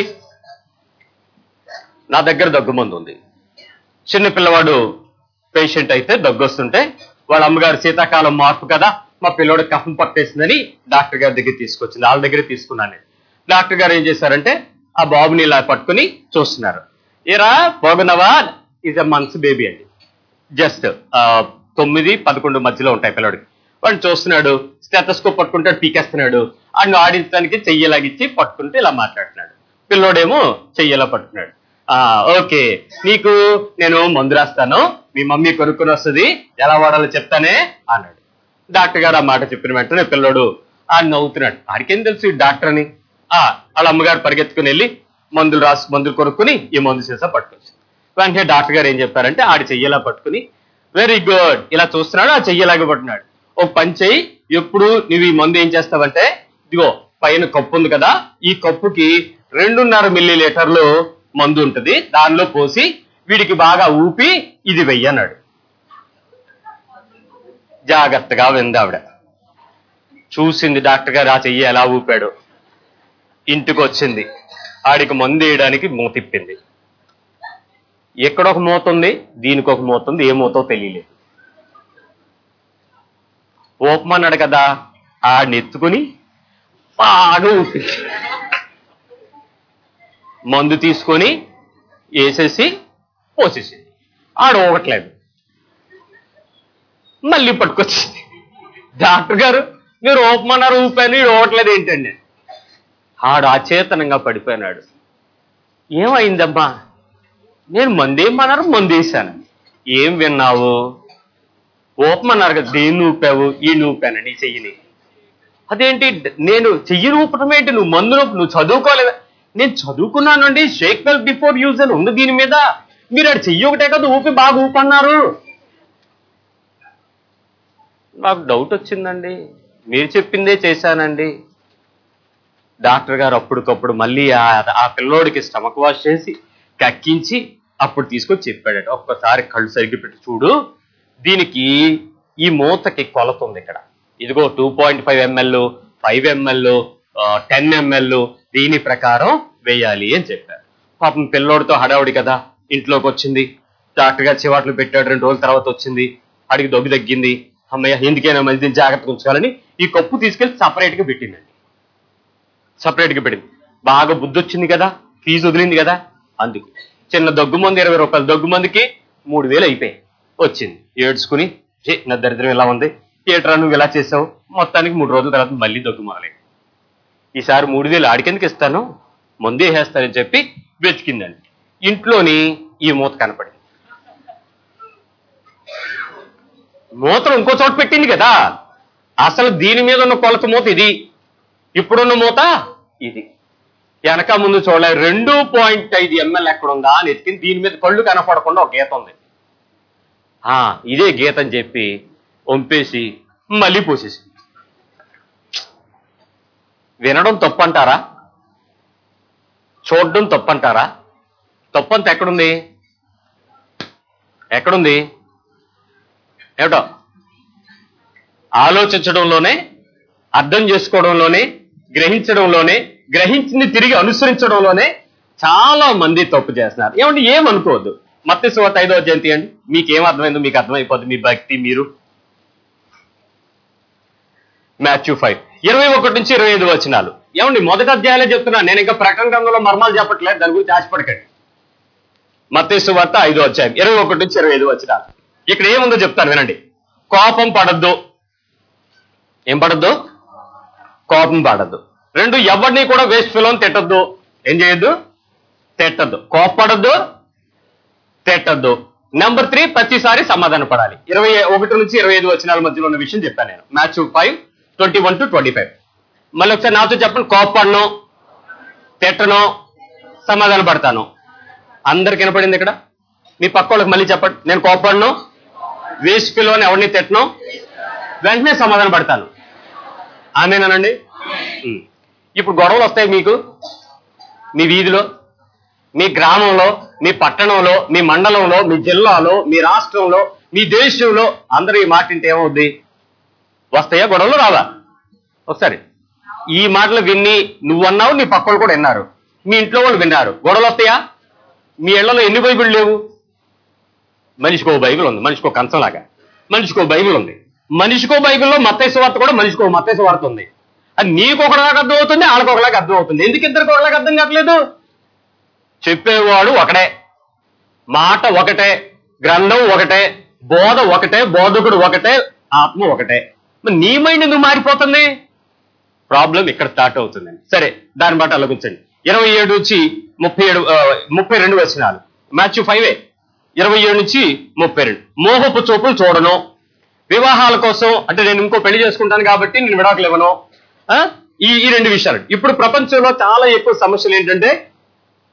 నా దగ్గర దగ్గుమంది ఉంది చిన్న పిల్లవాడు పేషెంట్ అయితే దగ్గొస్తుంటే వాళ్ళ అమ్మగారు శీతాకాలం మార్పు కదా మా పిల్లోడు కఫం పట్టేసిందని డాక్టర్ గారి దగ్గర తీసుకొచ్చింది వాళ్ళ దగ్గర తీసుకున్నాను నేను డాక్టర్ గారు ఏం చేశారంటే ఆ బాబుని ఇలా పట్టుకుని చూస్తున్నారు ఏరా బాగున్నావా ఈజ్ అ మంత్స్ బేబీ అండి జస్ట్ తొమ్మిది పదకొండు మధ్యలో ఉంటాయి పిల్లడికి వాడిని చూస్తున్నాడు స్టెటస్కోప్ పట్టుకుంటాడు పీకేస్తున్నాడు ఆయన ఆడించడానికి చెయ్యలాగిచ్చి పట్టుకుంటే ఇలా మాట్లాడుతున్నాడు పిల్లోడేమో చెయ్యలా పట్టుకున్నాడు ఆ ఓకే నీకు నేను మందు రాస్తాను మీ మమ్మీ కొనుక్కొని వస్తుంది ఎలా వాడాలో చెప్తానే అన్నాడు డాక్టర్ గారు ఆ మాట చెప్పిన వెంటనే పిల్లోడు ఆ నవ్వుతున్నాడు ఆడికేం తెలుసు ఈ డాక్టర్ అని ఆ వాళ్ళ అమ్మగారు పరిగెత్తుకుని వెళ్ళి మందులు రాసి మందులు కొనుక్కుని ఈ మందు సీసా పట్టుకొచ్చింది వెంటనే డాక్టర్ గారు ఏం చెప్పారంటే ఆడి చెయ్యేలా పట్టుకుని వెరీ గుడ్ ఇలా చూస్తున్నాడు ఆ చెయ్యేలాగా పట్టున్నాడు ఓ పని చెయ్యి ఎప్పుడు నువ్వు ఈ మందు ఏం చేస్తావంటే ఇదిగో పైన కప్పు ఉంది కదా ఈ కప్పుకి రెండున్నర మిల్లీ లీటర్లు మందు ఉంటుంది దానిలో పోసి వీడికి బాగా ఊపి ఇది వెయ్యి అన్నాడు జాగ్రత్తగా వింది ఆవిడ చూసింది డాక్టర్ గారు ఆ చెయ్యి ఎలా ఊపాడు ఇంటికి వచ్చింది ఆడికి మందు వేయడానికి మూత తిప్పింది ఎక్కడ ఒక మూత ఉంది దీనికి ఒక మూత ఉంది ఏ మూతో తెలియలేదు ఓపమన్నాడు కదా ఆడిని ఎత్తుకుని బాగా ఊపి మందు తీసుకొని వేసేసి పోసేసింది ఆడు ఊగట్లేదు మళ్ళీ పట్టుకొచ్చింది డాక్టర్ గారు మీరు ఓపమన్నారు ఊపాను ఈడు ఊగట్లేదు ఏంటండి ఆడు అచేతనంగా పడిపోయినాడు ఏమైందమ్మా నేను మందేమన్నారు మందేశాను ఏం విన్నావు ఊపమన్నారు కదా దేన్ని ఊపావు ఈ ఊపాను నీ చెయ్యిని అదేంటి నేను చెయ్యి ఊపటం ఏంటి నువ్వు మందు నూపు నువ్వు చదువుకోలేదా నేను చదువుకున్నానండి షేక్ వెల్ బిఫోర్ యూజ్ అని ఉంది దీని మీద మీరు ఆడు చెయ్యి ఒకటే కదా ఊపి బాగా ఊపన్నారు నాకు డౌట్ వచ్చిందండి మీరు చెప్పిందే చేశానండి డాక్టర్ గారు అప్పటికప్పుడు మళ్ళీ ఆ ఆ పిల్లోడికి స్టమక్ వాష్ చేసి కక్కించి అప్పుడు తీసుకొచ్చి చెప్పాడట ఒక్కసారి కళ్ళు సరిగ్గా పెట్టి చూడు దీనికి ఈ మూతకి కొలత ఉంది ఇక్కడ ఇదిగో two point five ml five ml ten ml దీని ప్రకారం వేయాలి అని చెప్పారు పాపం పిల్లోడితో హడావుడి కదా ఇంట్లోకి వచ్చింది డాక్టర్ గారు చివాట్లు పెట్టాడు రెండు రోజుల తర్వాత వచ్చింది అడిగి దొగ్గు తగ్గింది అమ్మయ్య ఎందుకైనా మంచిది జాగ్రత్తగా ఉంచుకోవాలని ఈ కప్పు తీసుకెళ్లి సపరేట్ గా పెట్టిందండి సపరేట్ గా పెట్టింది బాగా బుద్ధి వచ్చింది కదా ఫీజు వదిలింది కదా అందుకు చిన్న దగ్గు మంది ఇరవై రూపాయలు దగ్గు మందికి మూడు వేలు అయిపోయాయి వచ్చింది ఏడ్చుకుని "ఛీ, నా దరిద్రం ఇలా ఉంది ఏట్రా నువ్వు ఇలా చేసావు మొత్తానికి మూడు రోజుల తర్వాత మళ్ళీ దగ్గు మొదలైంది ఈసారి మూడు వేలు ఆడికెందుకు ఇస్తాను ముందే వేస్తానని చెప్పి వెతికిందండి ఇంట్లోని ఈ మూత కనపడింది మూతను ఇంకో చోట పెట్టింది కదా అసలు దీని మీద ఉన్న కొలత మూత ఇది ఇప్పుడున్న మూత ఇది వెనక ముందు చూడలే రెండు పాయింట్ ఐదు ఎంఎల్ ఎక్కడుందా అని ఎత్తింది దీని మీద కళ్ళు కనపడకుండా ఒక గీత ఉంది ఆ ఇదే గీత అని చెప్పి వంపేసి మళ్ళీ పోసేసి వినడం తప్పంటారా చూడడం తప్పంటారా తప్పంత ఎక్కడుంది ఎక్కడుంది ఏమిటో ఆలోచించడంలోనే అర్థం చేసుకోవడంలోనే గ్రహించడంలోనే గ్రహించింది తిరిగి అనుసరించడంలోనే చాలా మంది తప్పు చేస్తున్నారు ఏమంటే ఏమనుకోవద్దు మత్తి సువత ఐదో జయంతి అండి మీకు ఏం అర్థమైందో మీకు అర్థమైపోద్ది మీ భక్తి మీరు మాథ్యూ ఫైవ్ ఇరవై ఒకటి నుంచి ఇరవై ఐదు వచనాలు ఏమండి మొదటి అధ్యాయాలే చెప్తున్నా నేను ఇంకా ప్రకటన గ్రంథంలో మర్మాలు చెప్పట్లేదు దాని గురించి ఆశపడకండి మత్తేసు వార్త ఐదో అధ్యాయం ఇరవై ఒకటి నుంచి ఇరవై ఐదు వచనాలు ఇక్కడ ఏముందో చెప్తాను వినండి కోపం పడద్దు ఏం పడద్దు కోపం పడద్దు రెండు ఎవరిని కూడా వేస్ట్ ఫిలోని తిట్టద్దు ఏం చేయొద్దు తిట్టద్దు కోపపడద్దు తిట్టద్దు నెంబర్ త్రీ ప్రతిసారి సమాధాన పడాలి ఇరవై ఒకటి నుంచి ఇరవై ఐదు వచనాల మధ్యలో ఉన్న విషయం చెప్పాను నేను match five twenty one to twenty five మళ్ళీ ఒకసారి నాతో చెప్పండి కోపపడను తిట్టను సమాధాన పడతాను అందరికి వినపడింది ఇక్కడ మీ పక్క వాళ్ళకి మళ్ళీ చెప్పండి నేను కోపడను వేస్ట్ పిల్లని ఎవరిని తిట్టను వెంటనే సమాధానం పడతాను ఆమెనానండి ఉమ్. ఇప్పుడు గొడవలు వస్తాయి మీకు మీ వీధిలో మీ గ్రామంలో మీ పట్టణంలో మీ మండలంలో మీ జిల్లాలో మీ రాష్ట్రంలో మీ దేశంలో అందరూ ఈ మాట వింటే ఏమవుద్ది వస్తాయా గొడవలు రావా ఒకసారి ఈ మాటలు విన్ని నువ్వు అన్నావు నీ పక్కలు కూడా విన్నారు మీ ఇంట్లో వాళ్ళు విన్నారు గొడవలు వస్తాయా మీ ఇళ్లలో ఎన్ని బైబిల్ లేవు మనిషికో బైబిల్ ఉంది మనిషికో కంచంలాగా మనిషికో బైబిల్ ఉంది మనిషికో బైబిల్లో మత్తేసు వార్త కూడా మనిషికో మత్తేసు వార్త ఉంది అది నీకు ఒకలాగా అర్థం అవుతుంది వాళ్ళకి ఒకలాగా అర్థం అవుతుంది ఎందుకు ఇద్దరికి ఒకలాగా అర్థం కావట్లేదు చెప్పేవాడు ఒకటే మాట ఒకటే గ్రంథం ఒకటే బోధ ఒకటే బోధకుడు ఒకటే ఆత్మ ఒకటే మరి నీ మైండ్ ఎందుకు మారిపోతుంది ప్రాబ్లం ఇక్కడ స్టార్ట్ అవుతుందండి సరే దాన్ని బట్టి ఆలోచించండి ఇరవై ఏడు నుంచి ముప్పై ఏడు ఆ, ముప్పై రెండు వచ్చినాలు మ్యాచ్ ఫైవే ఇరవై ఏడు నుంచి ముప్పై రెండు మోహపు చూపులు చూడను వివాహాల కోసం అంటే నేను ఇంకో పెళ్లి చేసుకుంటాను కాబట్టి నేను విడాకులు ఇవ్వను ఆ? ఈ ఈ రెండు విషయాలు ఇప్పుడు ప్రపంచంలో చాలా ఎక్కువ సమస్యలు ఏంటంటే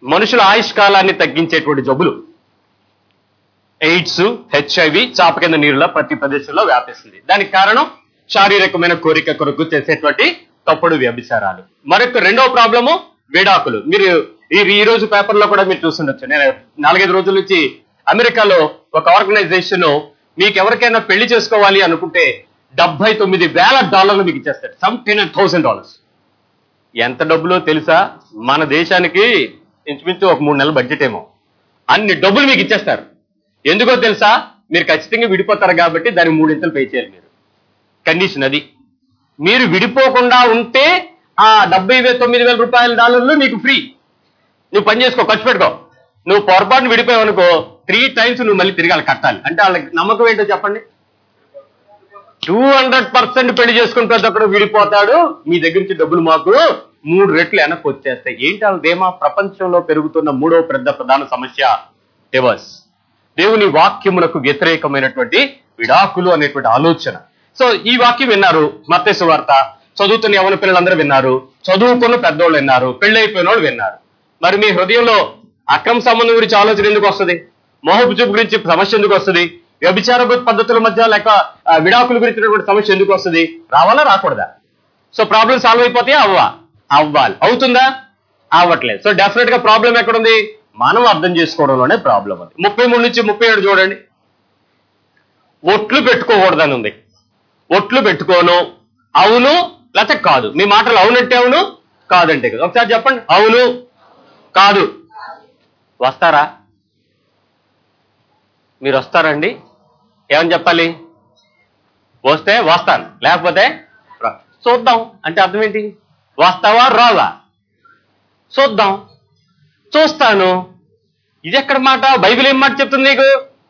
మనుషుల ఆయుష్కాలాన్ని తగ్గించేటువంటి జబ్బులు ఎయిడ్స్ హెచ్ఐవి చాప కింద నీరులా ప్రతి ప్రదేశంలో వ్యాపిస్తుంది దానికి కారణం శారీరకమైన కోరిక కొరకు చేసేటువంటి తప్పుడు వ్యభిచారాలు మరొక రెండవ ప్రాబ్లము విడాకులు మీరు ఈ ఈ రోజు పేపర్ లో కూడా మీరు చూస్తుండొచ్చు నేను నాలుగైదు రోజుల నుంచి అమెరికాలో ఒక ఆర్గనైజేషన్ మీకు ఎవరికైనా పెళ్లి చేసుకోవాలి అనుకుంటే డెబ్బై తొమ్మిది వేల డాలర్లు మీకు ఇచ్చేస్తారు సమ్ టెన్ థౌసండ్ డాలర్స్ ఎంత డబ్బులో తెలుసా మన దేశానికి ఇంచుమించు ఒక మూడు నెలల బడ్జెట్ ఏమో అన్ని డబ్బులు మీకు ఇచ్చేస్తారు ఎందుకో తెలుసా మీరు ఖచ్చితంగా విడిపోతారు కాబట్టి దానికి మూడింతలు పే చేయాలి మీరు కండిషన్ అది మీరు విడిపోకుండా ఉంటే ఆ డెబ్బై వేల తొమ్మిది వేల రూపాయల డాలర్లు నీకు ఫ్రీ నువ్వు పని చేసుకో ఖర్చు పెట్టుకో నువ్వు పొరపాటును విడిపోయావు అనుకో త్రీ టైమ్స్ నువ్వు మళ్ళీ తిరగాలి కట్టాలి అంటే వాళ్ళకి నమ్మకం ఏంటో చెప్పండి టూ హండ్రెడ్ పర్సెంట్ పెళ్లి చేసుకుని ప్రతి ఒక్కడు విడిపోతాడు మీ దగ్గర నుంచి డబ్బులు మాకు మూడు రెట్లు వెనక్కి వచ్చేస్తాయి ఏంటి వాళ్ళదేమా ప్రపంచంలో పెరుగుతున్న మూడవ పెద్ద ప్రధాన సమస్య డివర్స్ దేవుని వాక్యములకు వ్యతిరేకమైనటువంటి విడాకులు అనేటువంటి ఆలోచన సో ఈ వాక్యం విన్నారు మత్తేసు వార్త చదువుతున్న యవన పిల్లలందరూ విన్నారు చదువుకున్న పెద్దోళ్ళు విన్నారు పెళ్ళైపోయిన వాళ్ళు విన్నారు మరి మీ హృదయంలో అక్రమ సంబంధం గురించి ఆలోచన ఎందుకు వస్తుంది మోహపు చూపు గురించి సమస్య ఎందుకు వస్తుంది వ్యభిచార పద్ధతుల మధ్య లేక ఆ, విడాకుల గురించినటువంటి సమస్య ఎందుకు వస్తుంది రావాలా రాకూడదా సో ప్రాబ్లం సాల్వ్ అయిపోతాయా అవ్వా అవ్వాలి అవుతుందా అవ్వట్లేదు సో డెఫినెట్ గా ప్రాబ్లం ఎక్కడుంది మనం అర్థం చేసుకోవడంలోనే ప్రాబ్లం ఉంది ముప్పై మూడు నుంచి ముప్పై ఏడు చూడండి ఒట్లు పెట్టుకోకూడదని ఉంది ఒట్లు పెట్టుకోను అవును లేకపోతే కాదు మీ మాటలు అవునంటే అవును కాదంటే కాదు ఒకసారి చెప్పండి అవును కాదు వస్తారా మీరు వస్తారండి ఏమని చెప్పాలి వస్తే వస్తాను లేకపోతే రా. చూద్దాం అంటే అర్థం ఏంటి వస్తావా రావా చూద్దాం చూస్తాను ఇది ఎక్కడ మాట బైబిల్ ఏం మాట చెప్తుంది నీకు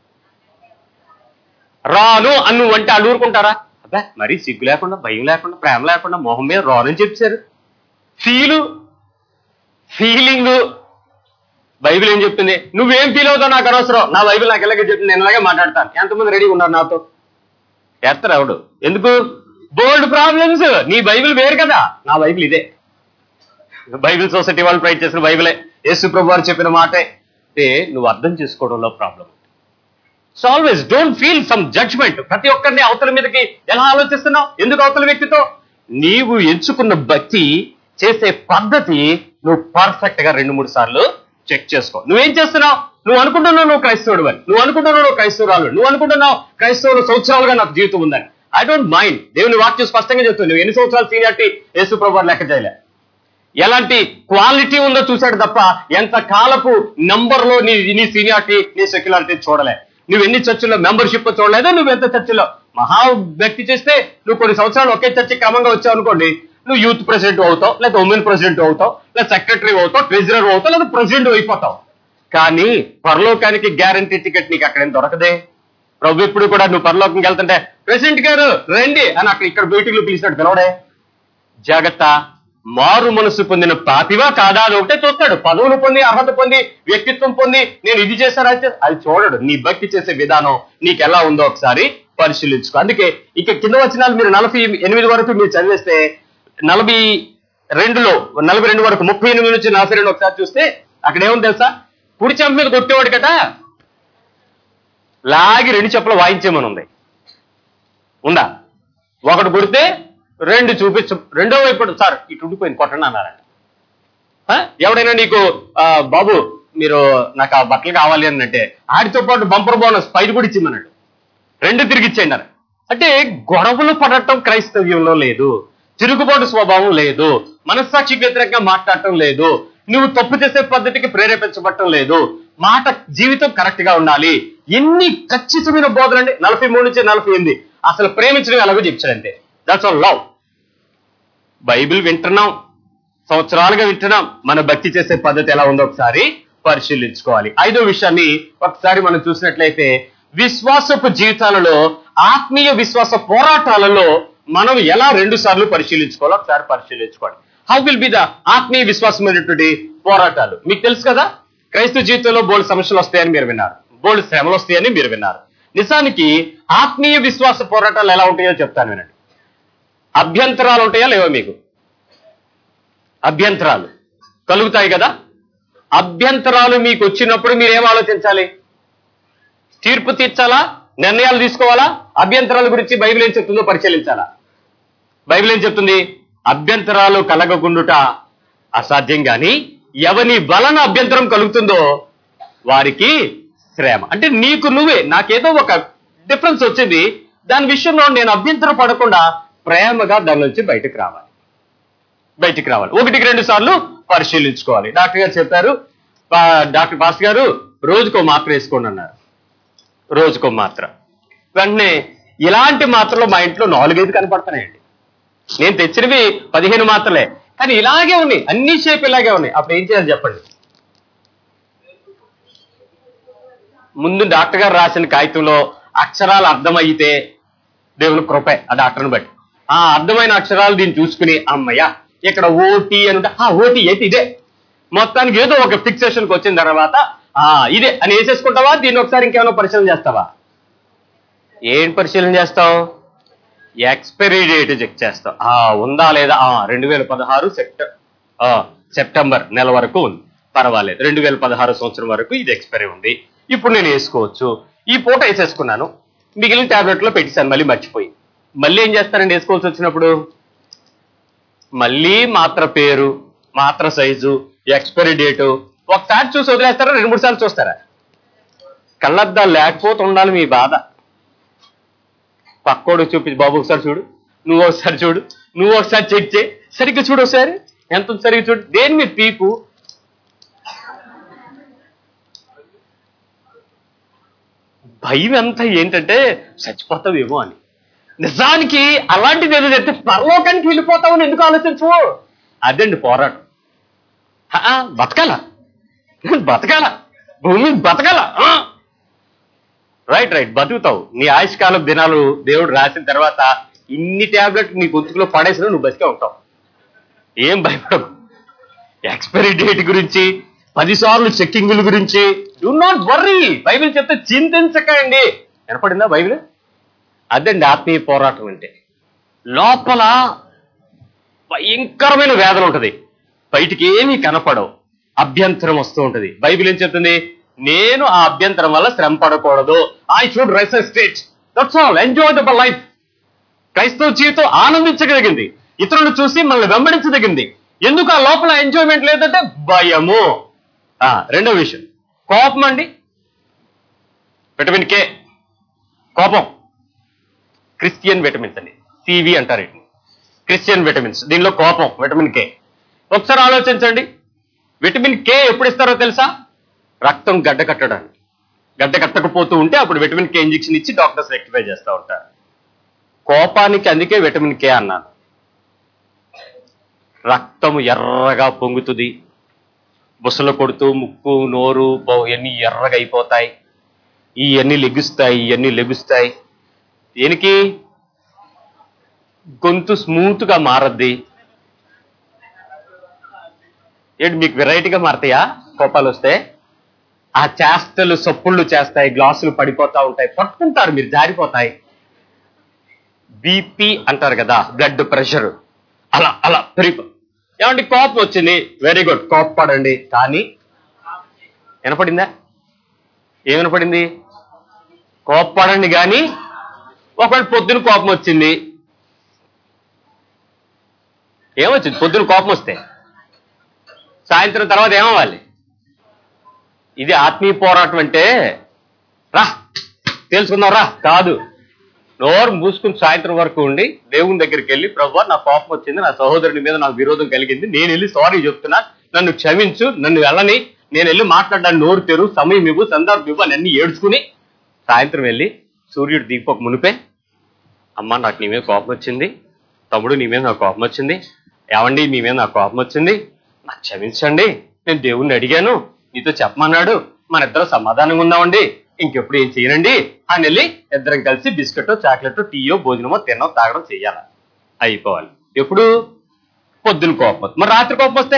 రాను అని నువ్వు అంటే వాళ్ళు ఊరుకుంటారా అబ్బా మరీ సిగ్గు లేకుండా భయం లేకుండా ప్రేమ లేకుండా మొహం మీద రానని చెప్పారు ఫీలు ఫీలింగ్ బైబిల్ ఏం చెప్తుంది నువ్వేం ఫీల్ అవుతావు నాకు అనవసరం నా బైబిల్ నాకు ఎలాగే చెప్తుంది నేను ఇలాగే మాట్లాడతాను ఎంతమంది రెడీగా ఉన్నారు నాతో ఎత్తరు ఎవడు ఎందుకు బోల్డ్ ప్రాబ్లమ్స్ నీ బైబిల్ వేరు కదా నా బైబిల్ ఇదే బైబిల్ సొసైటీ వాళ్ళు ట్రై చేసిన బైబిలే యేసు ప్రభు వారు చెప్పిన మాటే అంటే నువ్వు అర్థం చేసుకోవడంలో problem so always don't feel some judgment ప్రతి ఒక్కరిని అవతల మీదకి ఎలా ఆలోచిస్తున్నావు ఎందుకు అవతల వ్యక్తితో నీవు ఎంచుకున్న భక్తి చేసే పద్ధతి నువ్వు పర్ఫెక్ట్ గా రెండు మూడు సార్లు చెక్ చేసుకో నువ్వేం చేస్తున్నావు నువ్వు అనుకుంటున్నావు నువ్వు క్రైస్తవుడు అని నువ్వు అనుకుంటున్నావు నువ్వు క్రైస్తవురాలు నువ్వు అనుకుంటున్నావు క్రైస్తవులు సంవత్సరాలుగా నాకు జీవితం ఉందని ఐ డోంట్ మైండ్ దేవుని వాక్యం స్పష్టంగా చెప్తుంది నువ్వు ఎన్ని సంవత్సరాలు సీనియారిటీ యేసు ప్రభు లెక్క చేయలే ఎలాంటి క్వాలిటీ ఉందో చూశాడు తప్ప ఎంత కాలపు నంబర్ లో నీ నీ సీనియారిటీ నీ సెక్యులారిటీ చూడలే నువ్వు ఎన్ని చర్చిలో మెంబర్షిప్ చూడలేదు నువ్వు ఎంత చర్చిలో మహా వ్యక్తి చేస్తే నువ్వు కొన్ని సంవత్సరాలు ఒకే చర్చి క్రమంగా వచ్చావు అనుకోండి నువ్వు యూత్ ప్రెసిడెంట్ అవుతావు లేదా ఉమెన్ ప్రెసిడెంట్ అవుతావు లేదా సెక్రటరీ అవుతావు ట్రెజరర్ అవుతావు లేదా ప్రెసిడెంట్ అయిపోతావు కానీ పరలోకానికి గ్యారంటీ టికెట్ నీకు అక్కడ ఏం దొరకదే ప్రభు ఇప్పుడు కూడా నువ్వు పరలోకంకి వెళ్తుంటే ప్రెసిడెంట్ గారు రండి అని అక్కడ ఇక్కడ మీటింగ్ లో పిలిచినట్టు పిలవడే జాగ్రత్త మారు మనసు పొందిన పాపివా కాదా అని ఒకటే చూస్తాడు పదవులు పొంది అర్హత పొంది వ్యక్తిత్వం పొంది నేను ఇది చేశాను అది చేశాను. అది చూడడు నీ భక్తి చేసే విధానం నీకు ఎలా ఉందో ఒకసారి పరిశీలించుకో అందుకే ఇక కింద వచనాలు మీరు నలభై ఎనిమిది వరకు మీరు చదివేస్తే నలభై రెండులో నలభై రెండు వరకు ముప్పై ఎనిమిది నుంచి నలభై రెండు ఒకసారి చూస్తే అక్కడ ఏముంది తెలుసా కుడి చెంప మీద కొట్టేవాడు కదా లాగి రెండు చెప్పులు వాయించేమని ఉంది ఉందా ఒకటి కొడితే రెండు చూపించు రెండో వైపు సార్ ఇటు ఉండిపోయింది కొట్టండి అన్నారంట ఆ? ఎవడైనా నీకు ఆ, బాబు మీరు నాకు ఆ బట్టలు కావాలి అని అంటే ఆడితో పాటు బంపర్ బోనస్ పైన కూడా ఇచ్చిందన్నాడు రెండు తిరిగి ఇచ్చేయండి అన్నారు. అంటే గొడవలు పడటం క్రైస్తవ్యంలో లేదు తిరుగుబాటు స్వభావం లేదు మనస్సాక్షికి వ్యతిరేకంగా మాట్లాడటం లేదు నువ్వు తప్పు చేసే పద్ధతికి ప్రేరేపించబడటం లేదు మాట జీవితం కరెక్ట్ గా ఉండాలి ఎన్ని ఖచ్చితమైన బోధనండి నలభై మూడు నుంచి నలభై ఎనిమిది అసలు ప్రేమించడం ఎలాగో చెప్తాడంటే దట్స్ ఆల్ లవ్ బైబిల్ వింటున్నాం సంవత్సరాలుగా వింటున్నాం మన భక్తి చేసే పద్ధతి ఎలా ఉందో ఒకసారి పరిశీలించుకోవాలి ఐదో విషయాన్ని ఒకసారి మనం చూసినట్లయితే విశ్వాసపు జీవితాలలో ఆత్మీయ విశ్వాస పోరాటాలలో మనం ఎలా రెండు సార్లు పరిశీలించుకోవాలో ఒకసారి పరిశీలించుకోండి హౌ విల్ బి ద ఆత్మీయ విశ్వాసమైనటువంటి పోరాటాలు మీకు తెలుసు కదా క్రైస్తవ జీవితంలో బోల్డ్ సమస్యలు వస్తాయని మీరు విన్నారు బోల్డ్ శ్రమలు వస్తాయని మీరు విన్నారు నిజానికి ఆత్మీయ విశ్వాస పోరాటాలు ఎలా ఉంటాయో చెప్తాను వినండి అభ్యంతరాలు ఉంటాయా లేవా మీకు అభ్యంతరాలు కలుగుతాయి కదా అభ్యంతరాలు మీకు వచ్చినప్పుడు మీరేం ఆలోచించాలి తీర్పు తీర్చాలా నిర్ణయాలు తీసుకోవాలా అభ్యంతరాల గురించి బైబిల్ ఏం చెప్తుందో పరిశీలించాలా బైబిల్ ఏం చెప్తుంది అభ్యంతరాలు కలగకుండుట అసాధ్యం గాని ఎవని వలన అభ్యంతరం కలుగుతుందో వారికి శ్రమ అంటే నీకు నువ్వే నాకేదో ఒక డిఫరెన్స్ వచ్చింది దాని విషయంలో నేను అభ్యంతరం పడకుండా ప్రేమగా దాని నుంచి బయటకు రావాలి బయటికి రావాలి ఒకటికి రెండు సార్లు పరిశీలించుకోవాలి డాక్టర్ గారు చెప్పారు "పా- డాక్టర్ పాస్ గారు రోజుకో మాత్ర వేసుకోండి అన్నారు రోజుకో మాత్ర వెంటనే ఇలాంటి మాత్రలు మా ఇంట్లో నాలుగైదు కనపడుతున్నాయండి నేను తెచ్చినవి పదిహేను మాత్రలే కానీ ఇలాగే ఉన్నాయి అన్ని షేప్ ఇలాగే ఉన్నాయి అప్పుడు ఏం చేయాలి చెప్పండి ముందు డాక్టర్ గారు రాసిన కాగితంలో అక్షరాలు అర్థమైతే దేవుని కృపే ఆ డాక్టర్ని బట్టి ఆ అర్థమైన అక్షరాలు దీన్ని చూసుకుని అమ్మయ్య ఇక్కడ ఓటీ అని ఉంటే ఆ ఓటీ ఏంటి ఇదే మొత్తానికి ఏదో ఒక ఫిక్సేషన్కి వచ్చిన తర్వాత ఆ ఇదే అని వేసేసుకుంటావా దీన్ని ఒకసారి ఇంకేమైనా పరిశీలన చేస్తావా ఏం పరిశీలన చేస్తావు ఎక్స్పైరీ డేట్ చెక్ చేస్తావు ఆ ఉందా లేదా ఆ రెండు వేల పదహారు సెప్ట ఆ, సెప్టెంబర్ నెల వరకు ఉంది పర్వాలేదు రెండు వేల పదహారు సంవత్సరం వరకు ఇది ఎక్స్పైరీ ఉంది ఇప్పుడు నేను వేసుకోవచ్చు ఈ పూట వేసేసుకున్నాను మిగిలిన టాబ్లెట్లో పెట్టేశాను మళ్ళీ మర్చిపోయి మళ్ళీ ఏం చేస్తారండి వేసుకోవాల్సి వచ్చినప్పుడు మళ్ళీ మాత్ర పేరు మాత్ర సైజు ఎక్స్పైరీ డేటు ఒకసారి చూసి వదిలేస్తారా రెండు మూడు సార్లు చూస్తారా కళ్ళద్దాలు లేకపోతే ఉండాలి మీ బాధ పక్కోడు చూపించి బాబు ఒకసారి చూడు నువ్వు ఒకసారి చూడు నువ్వు ఒకసారి చెక్ చేయి సరిగ్గా చూడు ఒకసారి ఎంత ఉంది సరిగ్గా చూడు దేని మీద పీకు భయం అంతా ఏంటంటే చచ్చిపోతావేమో అని నిజానికి అలాంటిది ఏదో చెప్తే పరలోకానికి వెళ్ళిపోతామని ఎందుకు ఆలోచించు అదండి పోరాటం ఆ, బతకాల బతకాల భూమి మీద బతకాల ఆ. రైట్ రైట్ బతుకుతావు నీ ఆయుష్కాలం దినాలు దేవుడు రాసిన తర్వాత ఇన్ని టాబ్లెట్ నీ గొంతుకులో పడేసిన నువ్వు బతికే ఉంటావు ఏం భయపడకు ఎక్స్పైరీ డేట్ గురించి పదిసార్లు చెక్కింగుల గురించి డు నాట్ వర్రీ బైబిల్ చెప్తే చింతించకండి వినపడిందా బైబిల్ అదండి ఆత్మీయ పోరాటం అంటే లోపల భయంకరమైన వేదన ఉంటది బయటికి ఏమీ కనపడవు అభ్యంతరం వస్తూ ఉంటది బైబిల్ ఏం చెప్తుంది నేను ఆ అభ్యంతరం వల్ల శ్రమ పడకూడదు I should resist that's all enjoy the life క్రైస్తవ జీవితం ఆనందించగలిగింది ఇతరులు చూసి మనల్ని వెంబడించదగింది ఎందుకు ఆ లోపల ఎంజాయ్మెంట్ లేదంటే భయము ఆ, రెండో విషయం కోపం అండి విటమిన్ కే కోపం క్రిస్టియన్ విటమిన్స్ అండి సివి అంటారు వీటిని క్రిస్టియన్ విటమిన్స్ దీనిలో కోపం విటమిన్ కే ఒకసారి ఆలోచించండి విటమిన్ కే ఎప్పుడు ఇస్తారో తెలుసా రక్తం గడ్డ కట్టడానికి గడ్డ కట్టకపోతూ ఉంటే అప్పుడు విటమిన్ కే ఇంజెక్షన్ ఇచ్చి డాక్టర్స్ రెక్టిఫై చేస్తూ ఉంటారు కోపానికి అందుకే విటమిన్ కే అన్నాను రక్తం ఎర్రగా పొంగుతుంది బుసలు కొడుతూ ముక్కు నోరు బౌ- ఇవన్నీ ఎర్రగా అయిపోతాయి ఇవన్నీ లెగుస్తాయి ఇవన్నీ లెగుస్తాయి దేనికి గొంతు స్మూత్ గా మారద్ది ఏంటి మీకు వెరైటీగా మారతాయా కోపాలు వస్తే ఆ చేష్టలు సొప్పుళ్ళు చేస్తాయి గ్లాసులు పడిపోతా ఉంటాయి పట్టుకుంటారు మీరు జారిపోతాయి బీపీ అంటారు కదా బ్లడ్ ప్రెషర్ అలా అలా పెరిగిపో ఏమంటే కోపం వచ్చింది వెరీ గుడ్ కోపపడండి కానీ వినపడిందా ఏం వినపడింది కోపపడండి కానీ ఒకవేళ పొద్దున కోపం వచ్చింది ఏమొచ్చింది పొద్దున కోపం వస్తే సాయంత్రం తర్వాత ఏమవ్వాలి ఇది ఆత్మీయ పోరాటం అంటే రా తెలుసుకుందాం రా కాదు నోరు మూసుకుని సాయంత్రం వరకు ఉండి దేవుని దగ్గరికి వెళ్ళి ప్రభు నా కోపం వచ్చింది నా సహోదరుని మీద నాకు విరోధం కలిగింది నేను వెళ్ళి సారీ చెప్తున్నా నన్ను క్షమించు నన్ను వెళ్ళని నేను వెళ్ళి మాట్లాడడానికి నోరు తెరు సమయం ఇవ్వు సందర్భం ఇవ్వు అని అన్ని ఏడ్చుకుని సాయంత్రం వెళ్ళి సూర్యుడు దిగిపోక మునిపే అమ్మ నాకు నీ మీద కోపం వచ్చింది తమ్ముడు నీ మీద నాకు కోపం వచ్చింది ఏమండి మీ మీద నాకు కోపం వచ్చింది నాకు క్షమించండి నేను దేవుణ్ణి అడిగాను నీతో చెప్పమన్నాడు మన ఇద్దరం సమాధానంగా ఉందామండి ఇంకెప్పుడు ఏం చేయనండి అని వెళ్ళి ఇద్దరం కలిసి బిస్కెట్ చాక్లెట్ టీయో భోజనమో తినో తాగడం చెయ్యాలి అయిపోవాలి ఎప్పుడు పొద్దున కోపం వస్తుంది. మరి రాత్రి కోపం వస్తే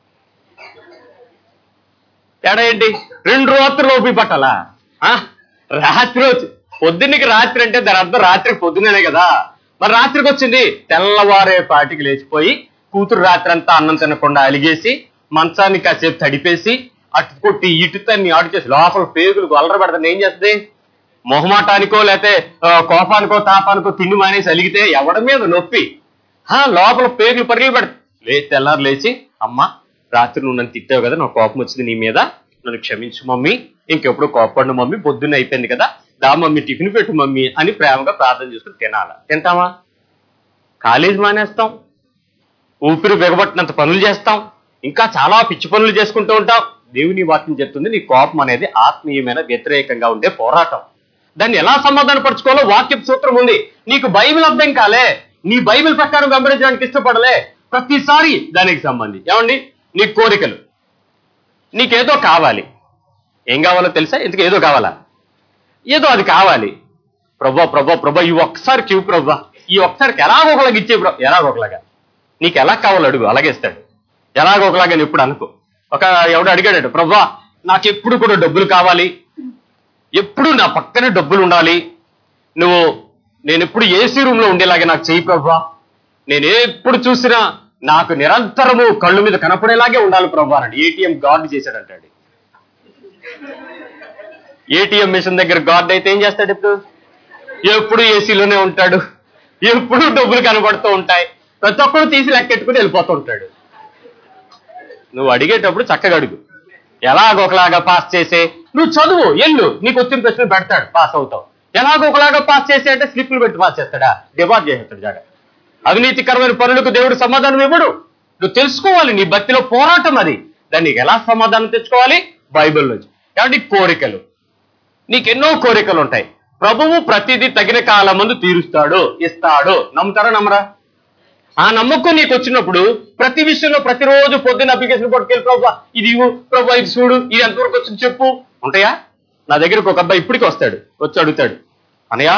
తేడా ఏంటి రెండు రాత్రులు ఓపి పట్టాలా ఆ? రాత్రి వచ్చి పొద్దున్నకి రాత్రి అంటే దాని అర్థం రాత్రికి పొద్దునే కదా మరి రాత్రికి వచ్చింది తెల్లవారే పాటికి లేచిపోయి కూతురు రాత్రి అంతా అన్నం తినకుండా అలిగేసి మంచాన్ని కాసేపు తడిపేసి అటు కొట్టి ఇటు తన్ని అటు చేసి లోపల పేగులు గొల్లర పెడతాను ఏం చేస్తుంది మొహమాటానికో లేకపోతే ఆ, కోపానికో తాపానికో తిండి మానేసి అలిగితే ఎవడి మీద నొప్పి ఆ, లోపల పేగులు పరుగులు పెడతాయి లే తెల్లారు లేచి అమ్మా రాత్రి నువ్వు నన్ను తిట్టావు కదా నా కోపం వచ్చింది నీ మీద నన్ను క్షమించు మమ్మీ ఇంకెప్పుడు కోపపడిన మమ్మీ పొద్దున్న అయిపోయింది కదా దా మమ్మీ టిఫిన్ పెట్టు మమ్మీ అని ప్రేమగా ప్రార్థన చేసుకుని తినాలా తింటామా కాలేజ్ మానేస్తాం ఊపిరి బిగబట్టినంత పనులు చేస్తాం ఇంకా చాలా పిచ్చి పనులు చేసుకుంటూ ఉంటాం దేవుని వాక్యం చెప్తుంది నీ కోపం అనేది ఆత్మీయమైన వ్యతిరేకంగా ఉండే పోరాటం దాన్ని ఎలా సమాధానపరచుకోవాలో వాక్య సూత్రం ఉంది నీకు బైబిల్ అర్థం కాలే నీ బైబిల్ ప్రకారం గమనించడానికి ఇష్టపడలే ప్రతిసారి దానికి సంబంధించి ఏమండి నీ కోరికలు నీకేదో కావాలి ఏం కావాలో తెలుసా ఎందుకు ఏదో కావాలా ఏదో అది కావాలి ప్రభా ప్రభా ప్రభా ఈ ఒక్కసారి క్యూ ప్రభా ఈ ఒక్కసారికి ఎలాగొకలాగా ఇచ్చే ప్రభా ఎలాగొకలాగా నీకు ఎలా కావాలో అడుగు అలాగే ఇస్తాడు ఎలాగొకలాగా అని ఎప్పుడు అనుకో ఒక ఎవడు అడిగాడట ప్రభా నాకు ఎప్పుడు కూడా డబ్బులు కావాలి ఎప్పుడు నా పక్కనే డబ్బులు ఉండాలి నువ్వు నేను ఎప్పుడు ఏసీ రూమ్ లో ఉండేలాగా నాకు చెయ్యి ప్రభా నేను ఎప్పుడు చూసినా నాకు నిరంతరము కళ్ళు మీద కనపడేలాగే ఉండాలి ప్రభా అని ఏటీఎం గార్డ్ చేశాడంటాడు ఏటీఎం మిషన్ దగ్గర గార్డ్ అయితే ఏం చేస్తాడు ఇప్పుడు ఎప్పుడు ఏసీలోనే ఉంటాడు ఎప్పుడు డబ్బులు కనబడుతూ ఉంటాయి ప్రతి ఒక్కరు తీసి లెక్కెట్టుకుని వెళ్ళిపోతూ ఉంటాడు నువ్వు అడిగేటప్పుడు చక్కగా అడుగు ఎలాగొకలాగా పాస్ చేసే నువ్వు చదువు ఎల్లు నీకు వచ్చిన ప్రశ్న పెడతాడు పాస్ అవుతావు ఎలాగొకలాగా పాస్ చేసే అంటే స్లిప్లు పెట్టి పాస్ చేస్తాడా డిపార్ట్ చేసేస్తాడు జాగా అవినీతికరమైన పనులకు దేవుడు సమాధానం ఇవ్వడు నువ్వు తెలుసుకోవాలి నీ భక్తిలో పోరాటం అది దాన్ని నీకు ఎలా సమాధానం తెచ్చుకోవాలి బైబిల్ నుంచి కాబట్టి కోరికలు నీకెన్నో కోరికలు ఉంటాయి ప్రభువు ప్రతిదీ తగిన కాలం ముందు తీరుస్తాడు ఇస్తాడు నమ్ముతారా నమ్మరా ఆ నమ్మకం నీకు వచ్చినప్పుడు ప్రతి విషయంలో ప్రతిరోజు పొద్దున్న అప్లికేషన్ పట్టుకెళ్ళి ప్రభు ఇది ఇవ్వు ప్రభు ఇది చూడు ఇది ఎంతవరకు వచ్చింది చెప్పు ఉంటాయా నా దగ్గరకు ఒక అబ్బాయి ఇప్పటికి వస్తాడు వచ్చి అడుగుతాడు అనయా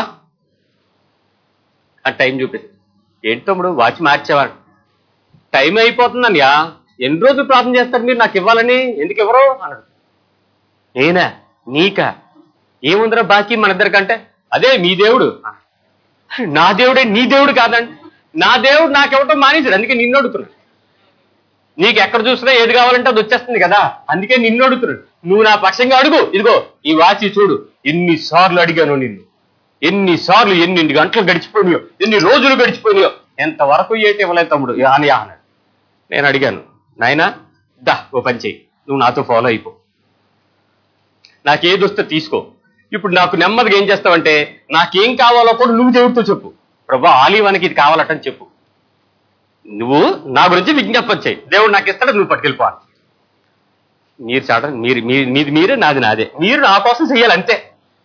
ఆ టైం చూపి ఏంటి తమ్ముడు వాచ్ మార్చేవా టైం అయిపోతుందన్నయ్యా ఎన్ని రోజులు ప్రార్థన చేస్తారు మీరు నాకు ఇవ్వాలని ఎందుకు ఇవ్వరు అన్నాడు నేనా నీకా ఏముందిరా బాకీ మన ఇద్దరికంటే అదే మీ దేవుడు నా దేవుడే నీ దేవుడు కాదండి నా దేవుడు నాకెవటం మానేశాడు అందుకే నిన్ను అడుగుతున్నాడు నీకు ఎక్కడ చూసినా ఏది కావాలంటే అది వచ్చేస్తుంది కదా అందుకే నిన్ను అడుగుతున్నాడు నువ్వు నా పక్షంగా అడుగు ఇదిగో ఈ వాచి చూడు ఎన్ని సార్లు అడిగాను నిన్ను ఎన్ని సార్లు ఎన్ని గంటలు గడిచిపోయినాయో ఎన్ని రోజులు గడిచిపోయినాయో ఎంతవరకు ఏటి ఇవ్వలేదు తమ్ముడు అని అన్నాడు నేను అడిగాను నాయనా దా ఓ పని చెయ్యి నువ్వు నాతో ఫాలో అయిపో నాకేది వస్తే తీసుకో ఇప్పుడు నాకు నెమ్మదిగా ఏం చేస్తావంటే నాకేం కావాలో కూడా నువ్వు దేవుడితో చెప్పు ప్రభా ఆలివానికి ఇది కావాలటని చెప్పు నువ్వు నా గురించి విజ్ఞాపన చేయి దేవుడు నాకు ఇస్తాడు నువ్వు పట్టుకెళ్ళిపోవాలి మీరు చాట మీరు మీ- మీది మీరే నాది నాదే మీరు నా కోసం చెయ్యాలి అంతే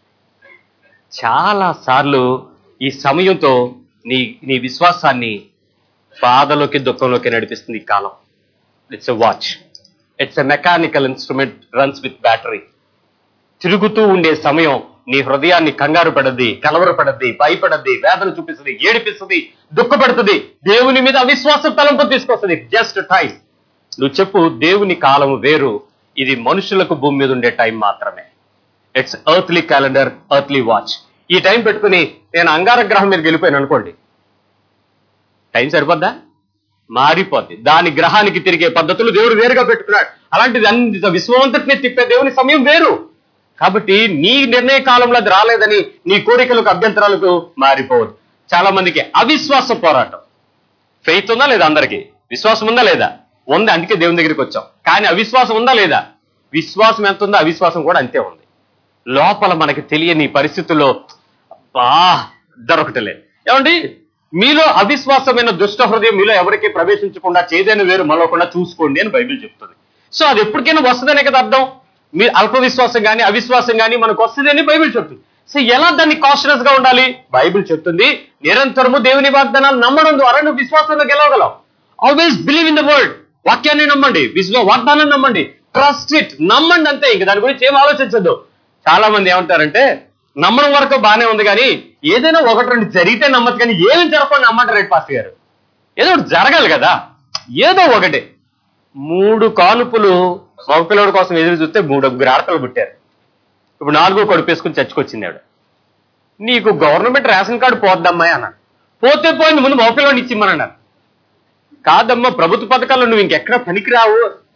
చాలా సార్లు ఈ సమయంతో నీ నీ విశ్వాసాన్ని బాధలోకి దుఃఖంలోకి నడిపిస్తుంది ఈ కాలం it's a watch it's a mechanical instrument runs with battery తిరుగుతూ ఉండే సమయం నీ హృదయాన్ని కంగారు పడద్ది కలవరపడద్ది భయపడద్ది వేదన చూపిస్తుంది ఏడిపిస్తుంది దుఃఖపడుతుంది దేవుని మీద అవిశ్వాసం తలంపు తీసుకొస్తుంది జస్ట్ టైం నువ్వు చెప్పు దేవుని కాలం వేరు ఇది మనుషులకు భూమి మీద ఉండే టైం మాత్రమే it's earthly calendar earthly watch ఈ టైం పెట్టుకుని నేను అంగార గ్రహం మీద వెళ్ళిపోయాను అనుకోండి టైం సరిపోద్దా మారిపోద్ది దాని గ్రహానికి తిరిగే పద్ధతులు దేవుడు వేరుగా పెట్టుకున్నాడు అలాంటిది అన్ని విశ్వవంతటిని తిప్పే దేవుని సమయం వేరు కాబట్టి నీ నిర్ణయ కాలంలో అది రాలేదని నీ కోరికలకు అభ్యంతరాలకు మారిపోవద్దు చాలా మందికి అవిశ్వాస పోరాటం ఫెయిత్ ఉందా లేదా అందరికీ విశ్వాసం ఉందా లేదా ఉంది అందుకే దేవుని దగ్గరికి వచ్చాం కానీ అవిశ్వాసం ఉందా లేదా విశ్వాసం ఎంత ఉందో అవిశ్వాసం కూడా అంతే ఉంది లోపల మనకి తెలియని పరిస్థితుల్లో బా దొరకటలేదు ఏమండి మీలో అవిశ్వాసమైన దుష్ట హృదయం మీలో ఎవరికి ప్రవేశించకుండా చేదైన వేరు మలవకుండా చూసుకోండి అని బైబిల్ చెప్తుంది సో అది ఎప్పటికైనా వస్తుందనే కదా అర్థం మీ అల్ప విశ్వాసం కానీ అవిశ్వాసం కానీ మనకు వస్తుంది అని బైబిల్ చెప్తుంది సో ఎలా దాన్ని కాన్షియస్ గా ఉండాలి బైబిల్ చెప్తుంది నిరంతరము దేవుని వాగ్దానాలు నమ్మడం ద్వారా నువ్వు విశ్వాసంలో గెలవగలవు always believe in the word వాక్యాన్ని నమ్మండి విశ్వ వాగ్దానాన్ని నమ్మండి ట్రస్ట్ ఇట్ నమ్మండి అంతే ఇంక దాని గురించి ఏం ఆలోచించద్దు చాలా మంది ఏమంటారంటే నమ్మడం వరకు బానే ఉంది కానీ ఏదైనా ఒకటి రెండు జరిగితే నమ్మచ్చు కానీ ఏమి జరగకుండా నమ్మంటారు రేట్ పాస్ గారు ఏదో ఒకటి జరగాలి కదా ఏదో ఒకటి మూడు కానుపులు మగపిల్లడి కోసం ఎదురు చూస్తే మూడు ముగ్గురు ఆడపిల్లలు పుట్టారు ఇప్పుడు నాలుగో కడుపేసుకుని చచ్చుకొచ్చింది ఆవిడ నీకు గవర్నమెంట్ రేషన్ కార్డు పోద్దమ్మాయి అన్నాడు పోతే పోయింది ముందు మగపిల్లడిని ఇచ్చిమ్మని అన్నారు కాదమ్మా ప్రభుత్వ పథకాల్లో నువ్వు ఇంకెక్కడ పనికిరావు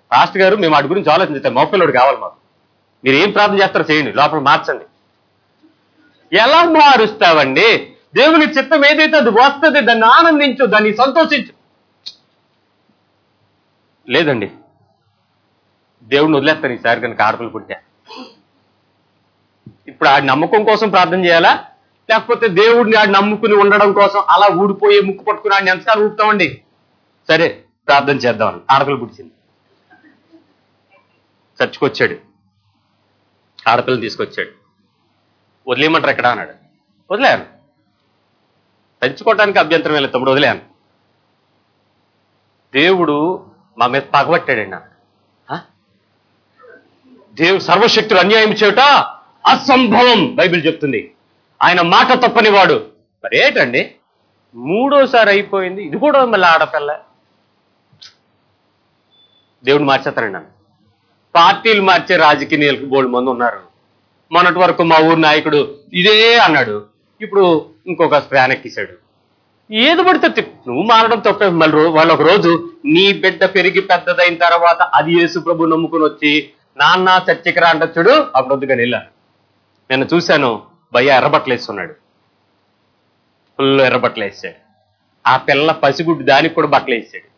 పాస్టర్ గారు మేము వాటి గురించి ఆలోచించాం మోపిల్లోడు కావాలి మాకు మీరు ఏం ప్రార్థన చేస్తారో చేయండి లోపల మార్చండి ఎలా మారుస్తావండి దేవుని చిత్తం ఏదైతే అది వస్తుంది దాన్ని ఆనందించు దాన్ని సంతోషించు లేదండి దేవుడిని వదిలేస్తాను ఈసారి కనుక ఆడపిల్ల పుట్టా ఇప్పుడు ఆ నమ్మకం కోసం ప్రార్థన చేయాలా లేకపోతే దేవుడిని ఆడు నమ్ముకుని ఉండడం కోసం అలా ఊడిపోయి ముక్కు పట్టుకుని ఆడిని ఎంతకాలం ఊపుతామండి సరే ప్రార్థన చేద్దామని ఆడపిల్ల పుట్టింది చర్చకొచ్చాడు ఆడపిల్లని తీసుకొచ్చాడు వదిలేయమంటారు ఎక్కడ అన్నాడు వదిలేను పెంచుకోవడానికి అభ్యంతరం వెళ్ళి తమ్ముడు వదిలేను దేవుడు మా మీద పగబట్టాడండి అన్నాడు "హ? దేవుడు సర్వశక్తులు అన్యాయం చేయుట అసంభవం బైబిల్ చెప్తుంది ఆయన మాట తప్పని వాడు మరి ఏంటండి మూడోసారి అయిపోయింది ఇది కూడా మళ్ళీ ఆడపిల్ల దేవుడు మార్చేస్తారండి నన్ను పార్టీలు మార్చే రాజకీయ నాయకులు బోల్డ్ మంది ఉన్నారు మొన్నటి వరకు మా ఊరు నాయకుడు ఇదే అన్నాడు ఇప్పుడు ఇంకొక ఫ్యాన్ ఎక్కిశాడు ఏది పడితే తిప్పు. నువ్వు మారడం తప్పే మళ్ళీ రో- వాళ్ళు ఒక రోజు నీ బిడ్డ పెరిగి పెద్దదైన తర్వాత అది యేసు ప్రభు నమ్ముకుని వచ్చి నాన్న చర్చికి అంట చూడు అప్పుడు వద్దుగా వెళ్ళాను నేను చూశాను భయ్య ఎర్రబట్టలు వేస్తున్నాడు ఫుల్ ఎర్రబట్టలు వేసాడు ఆ పిల్ల పసిగుడ్డు దానికి కూడా బట్టలు వేసాడు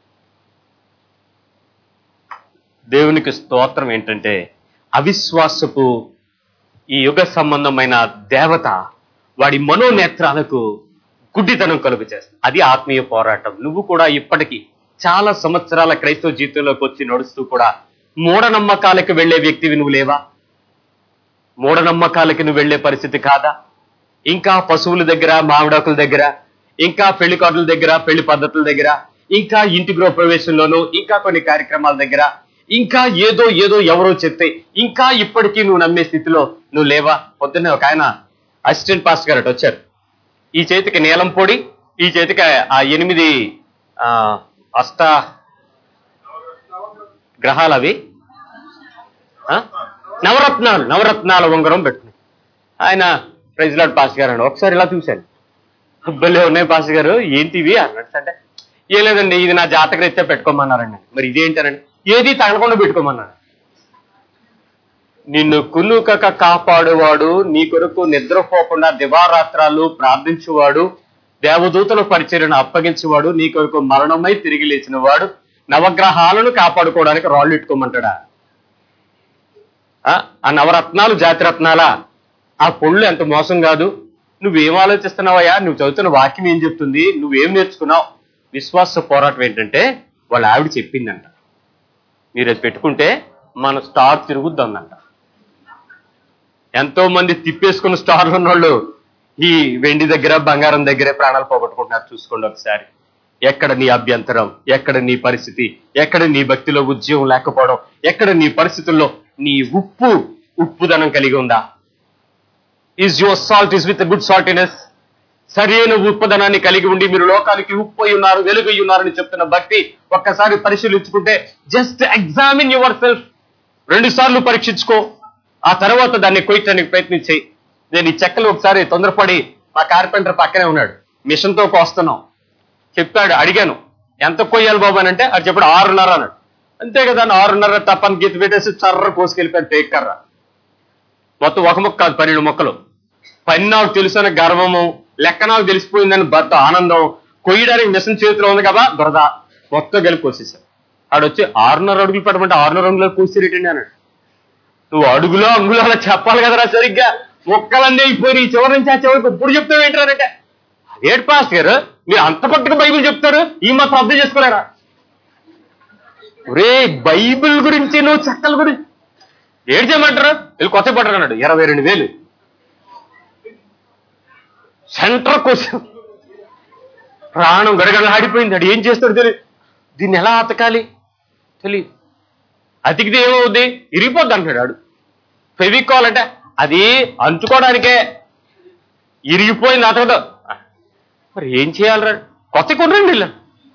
దేవునికి స్తోత్రం ఏంటంటే అవిశ్వాసపు ఈ యుగ సంబంధమైన దేవత వాడి మనోనేత్రాలకు గుడ్డితనం కలుగు చేస్తుంది అది ఆత్మీయ పోరాటం నువ్వు కూడా ఇప్పటికీ చాలా సంవత్సరాల క్రైస్తవ జీవితంలోకి వచ్చి నడుస్తూ కూడా మూఢనమ్మకాలకు వెళ్లే వ్యక్తివి నువ్వు లేవా మూఢనమ్మకాలకి నువ్వు వెళ్లే పరిస్థితి కాదా ఇంకా పశువుల దగ్గర మామిడాకుల దగ్గర ఇంకా పెళ్లి కార్డుల దగ్గర పెళ్లి పద్ధతుల దగ్గర ఇంకా ఇంటి గృహ ప్రవేశంలోనూ ఇంకా కొన్ని కార్యక్రమాల దగ్గర ఇంకా ఏదో ఏదో ఎవరో చెప్తే ఇంకా ఇప్పటికీ నువ్వు నమ్మే స్థితిలో నువ్వు లేవా పొద్దున్నే ఒక ఆయన అసిస్టెంట్ పాస్టర్ గారు అటు వచ్చారు ఈ చేతికి నీలం పొడి ఈ చేతికి ఆ ఎనిమిది ఆ, అష్ట గ్రహాలు అవి ఆ? నవరత్నాలు నవరత్నాల ఉంగరం పెట్టుకుని ఆయన ప్రెసిడెంట్ పాస్ గారు అన్నాడు ఒకసారి ఇలా చూశాను భలే ఉన్నాయి పాస్ గారు ఏంటివి అన్నాడు అంటే ఏ లేదండి ఇది నా జాతక రీత్యా పెట్టుకోమన్నారండి మరి ఇదేంటనండి ఏది తగలకుండా పెట్టుకోమన్నాడు నిన్ను కునుకక కాపాడువాడు నీ కొరకు నిద్రపోకుండా దివారాత్రాలు ప్రార్థించువాడు దేవదూతల పరిచర్యను అప్పగించేవాడు నీ కొరకు మరణమై తిరిగి లేచిన వాడు నవగ్రహాలను కాపాడుకోవడానికి రాళ్ళు ఇట్టుకోమంటాడా ఆ ఆ నవరత్నాలు జాతిరత్నాలా ఆ పొళ్ళు ఎంత మోసం కాదు నువ్వేం ఆలోచిస్తున్నావయ్యా నువ్వు చదువుతున్న వాక్యం ఏం చెప్తుంది నువ్వేం నేర్చుకున్నావు విశ్వాస పోరాటం ఏంటంటే వాళ్ళ ఆవిడ చెప్పిందంట మీరు అది పెట్టుకుంటే మన స్టార్ తిరుగుద్దందంట ఎంతో మంది తిప్పేసుకున్న స్టార్లు ఉన్నోళ్ళు ఈ వెండి దగ్గర బంగారం దగ్గరే ప్రాణాలు పోగొట్టుకుంటున్నారు చూసుకోండి ఒకసారి ఎక్కడ నీ అభ్యంతరం ఎక్కడ నీ పరిస్థితి ఎక్కడ నీ భక్తిలో ఉద్యోగం లేకపోవడం ఎక్కడ నీ పరిస్థితుల్లో నీ ఉప్పు ఉప్పుదనం కలిగి ఉందా is your salt is with good saltiness సరైన ఉప్పదనాన్ని కలిగి ఉండి మీరు లోకానికి ఉప్పు అయి ఉన్నారు వెలుగు అయి ఉన్నారని చెప్తున్న భక్తి ఒక్కసారి పరిశీలించుకుంటే జస్ట్ ఎగ్జామిన్ యువర్ సెల్ఫ్ రెండు సార్లు పరీక్షించుకో ఆ తర్వాత దాన్ని కొయ్యటానికి ప్రయత్నించేయి నేను ఈ చెక్కలు ఒకసారి తొందరపడి మా కార్పెంటర్ పక్కనే ఉన్నాడు మిషన్ తో కోస్తున్నాం చెప్పాడు అడిగాను ఎంత కొయ్యాలి బాబు అని అంటే అది చెప్పాడు ఆరున్నర అన్నాడు అంతే కదా అని ఆరున్నర తప్పని గీత పెట్టేసి చర్ర కోసుకెళ్ళిపోయాడు టేక్ కర్ర మొత్తం ఒక మొక్క కాదు పన్నెండు మొక్కలు పని నాకు తెలుసని గర్వము లెక్క నాకు తెలిసిపోయిందని భర్త ఆనందం కొయ్యడానికి మిషన్ చేతిలో ఉంది కదా దొరద మొత్తం కలిపి కోసేసాడు ఆడొచ్చి ఆరున్నర అడుగులు పెట్టమంటే ఆరున్నర అడుగులో కూసిరేటండి అన్నాడు నువ్వు అడుగులో అంగులో అలా చెప్పాలి కదరా సరిగ్గా మొక్కలన్నీ అయిపోయి ఈ చివరి నుంచి ఆ చివరికి ఇప్పుడు చెప్తావు ఏంటారంటే ఏడు పాస్ గారు మీరు అంత పట్టుకు బైబిల్ చెప్తారు ఈ మాత్రం అర్థం చేసుకోలేరా ఒరే బైబిల్ గురించి నువ్వు చెక్కల గురించి ఏడు చేయమంటారు వీళ్ళు కొత్త పట్టరు అన్నాడు ఇరవై రెండు వేలు సెంటర్ క్వశ్చన్ ప్రాణం గడగడలాడిపోయింది అది ఏం చేస్తాడు తెలియదు దీన్ని ఎలా అతకాలి తెలియదు అతికితే ఏమవుద్ది ఇరిగిపోద్ది అంటాడు ఆడు ఫెవికాల్ అంటే అది అంటుకోవడానికే ఇరిగిపోయింది అతకదు మరి ఏం చేయాలరా కొత్త కొనరండి వీళ్ళు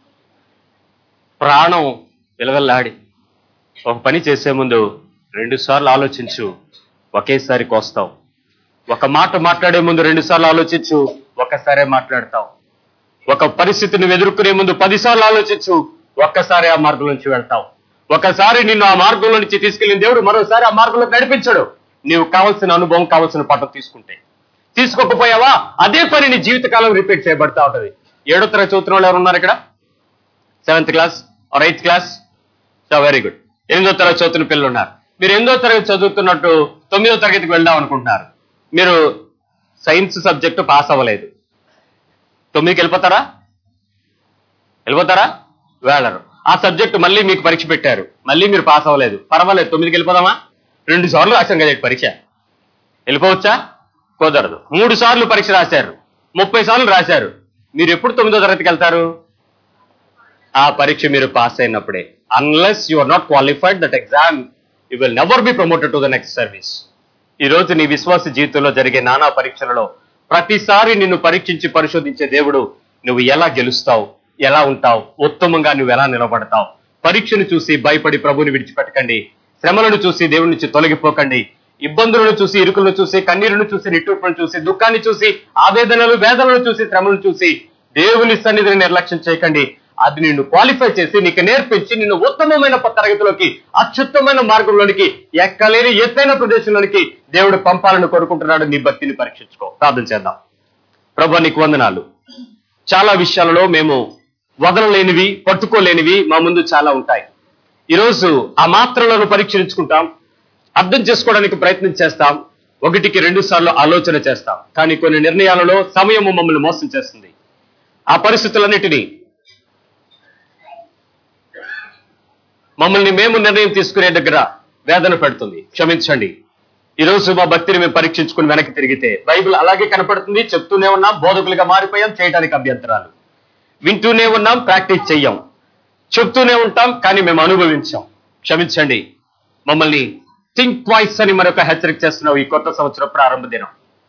ప్రాణం విలవల్లాడి ఒక పని చేసే ముందు రెండు సార్లు ఆలోచించు ఒకేసారి కోస్తావు ఒక మాట మాట్లాడే ముందు రెండు సార్లు ఆలోచించు ఒక్కసారే మాట్లాడతావు ఒక పరిస్థితిని ఎదుర్కొనే ముందు పదిసార్లు ఆలోచించు ఒక్కసారి ఆ మార్గం నుంచి వెళ్తావు ఒకసారి నిన్ను ఆ మార్గంలో నుంచి తీసుకెళ్లిన దేవుడు మరోసారి ఆ మార్గంలో నడిపించడు నీవు కావాల్సిన అనుభవం కావాల్సిన పట్టం తీసుకుంటే తీసుకోకపోయావా అదే పని నీ జీవితకాలం రిపీట్ చేయబడతా ఉంటది ఏడో తరగతి చదువుతున్న వాళ్ళు ఎవరు ఉన్నారు ఇక్కడ seventh class or eighth class so very good ఎనిమిదో తరగతి చదువుతున్న పిల్లలు ఉన్నారు మీరు ఎనిమిదో తరగతి చదువుతున్నట్టు తొమ్మిదో తరగతికి వెళ్దాం అనుకుంటున్నారు మీరు సైన్స్ సబ్జెక్టు పాస్ అవ్వలేదు తొమ్మిదికి వెళ్ళిపోతారా వెళ్ళిపోతారా వెళ్ళరు ఆ సబ్జెక్టు మళ్ళీ మీకు పరీక్ష పెట్టారు మళ్ళీ మీరు పాస్ అవ్వలేదు పర్వాలేదు తొమ్మిదికి వెళ్ళిపోదామా రెండు సార్లు రాశాం కదా ఈ పరీక్ష వెళ్ళిపోవచ్చా కుదరదు మూడు సార్లు పరీక్ష రాశారు ముప్పై సార్లు రాశారు మీరు ఎప్పుడు తొమ్మిదో తరగతికి వెళ్తారు ఆ పరీక్ష మీరు పాస్ అయినప్పుడే unless you are not qualified that exam you will never be promoted to the next service ఈ రోజు నీ విశ్వాస జీవితంలో జరిగే నానా పరీక్షలలో ప్రతిసారి నిన్ను పరీక్షించి పరిశోధించే దేవుడు నువ్వు ఎలా గెలుస్తావు ఎలా ఉంటావు ఉత్తమంగా నువ్వు ఎలా నిలబడతావు పరీక్షను చూసి భయపడి ప్రభుని విడిచిపెట్టకండి శ్రమలను చూసి దేవుడి నుంచి తొలగిపోకండి ఇబ్బందులను చూసి ఇరుకులను చూసి కన్నీరును చూసి నిట్టూర్పులను చూసి దుఃఖాన్ని చూసి ఆవేదనలు వేదనలు చూసి శ్రమలను చూసి దేవుని సన్నిధిని నిర్లక్ష్యం చేయకండి అది నిన్ను క్వాలిఫై చేసి నీకు నేర్పించి నిన్ను ఉత్తమమైన తరగతిలోకి అత్యుత్తమైన మార్గంలోనికి ఎక్కలేని ఎత్తైన ప్రదేశంలోనికి దేవుడు పంపాలని కోరుకుంటున్నాడు నీ భక్తిని పరీక్షించుకో ప్రార్థన చేద్దాం ప్రభు నీకు వందనాలు చాలా విషయాలలో మేము వదలలేనివి పట్టుకోలేనివి మా ముందు చాలా ఉంటాయి ఈరోజు ఆ మాత్రలను పరీక్షించుకుంటాం అర్థం చేసుకోవడానికి ప్రయత్నం చేస్తాం ఒకటికి రెండు సార్లు ఆలోచన చేస్తాం కానీ కొన్ని నిర్ణయాలలో సమయము మమ్మల్ని మోసం చేస్తుంది ఆ పరిస్థితులన్నిటినీ మమ్మల్ని మేము నిర్ణయం తీసుకునే దగ్గర వేదన పెడుతుంది క్షమించండి ఈ రోజు మా భక్తిని మేము పరీక్షించుకుని వెనక్కి తిరిగితే బైబిల్ అలాగే కనపడుతుంది చెప్తూనే ఉన్నాం బోధకులుగా మారిపోయాం చేయడానికి అభ్యంతరాలు వింటూనే ఉన్నాం ప్రాక్టీస్ చెయ్యం చెప్తూనే ఉంటాం కానీ మేము అనుభవించాం క్షమించండి మమ్మల్ని థింక్ ట్వైస్ అని మరొక హెచ్చరిక చేస్తున్నాం ఈ కొత్త సంవత్సరం ప్రారంభ దినం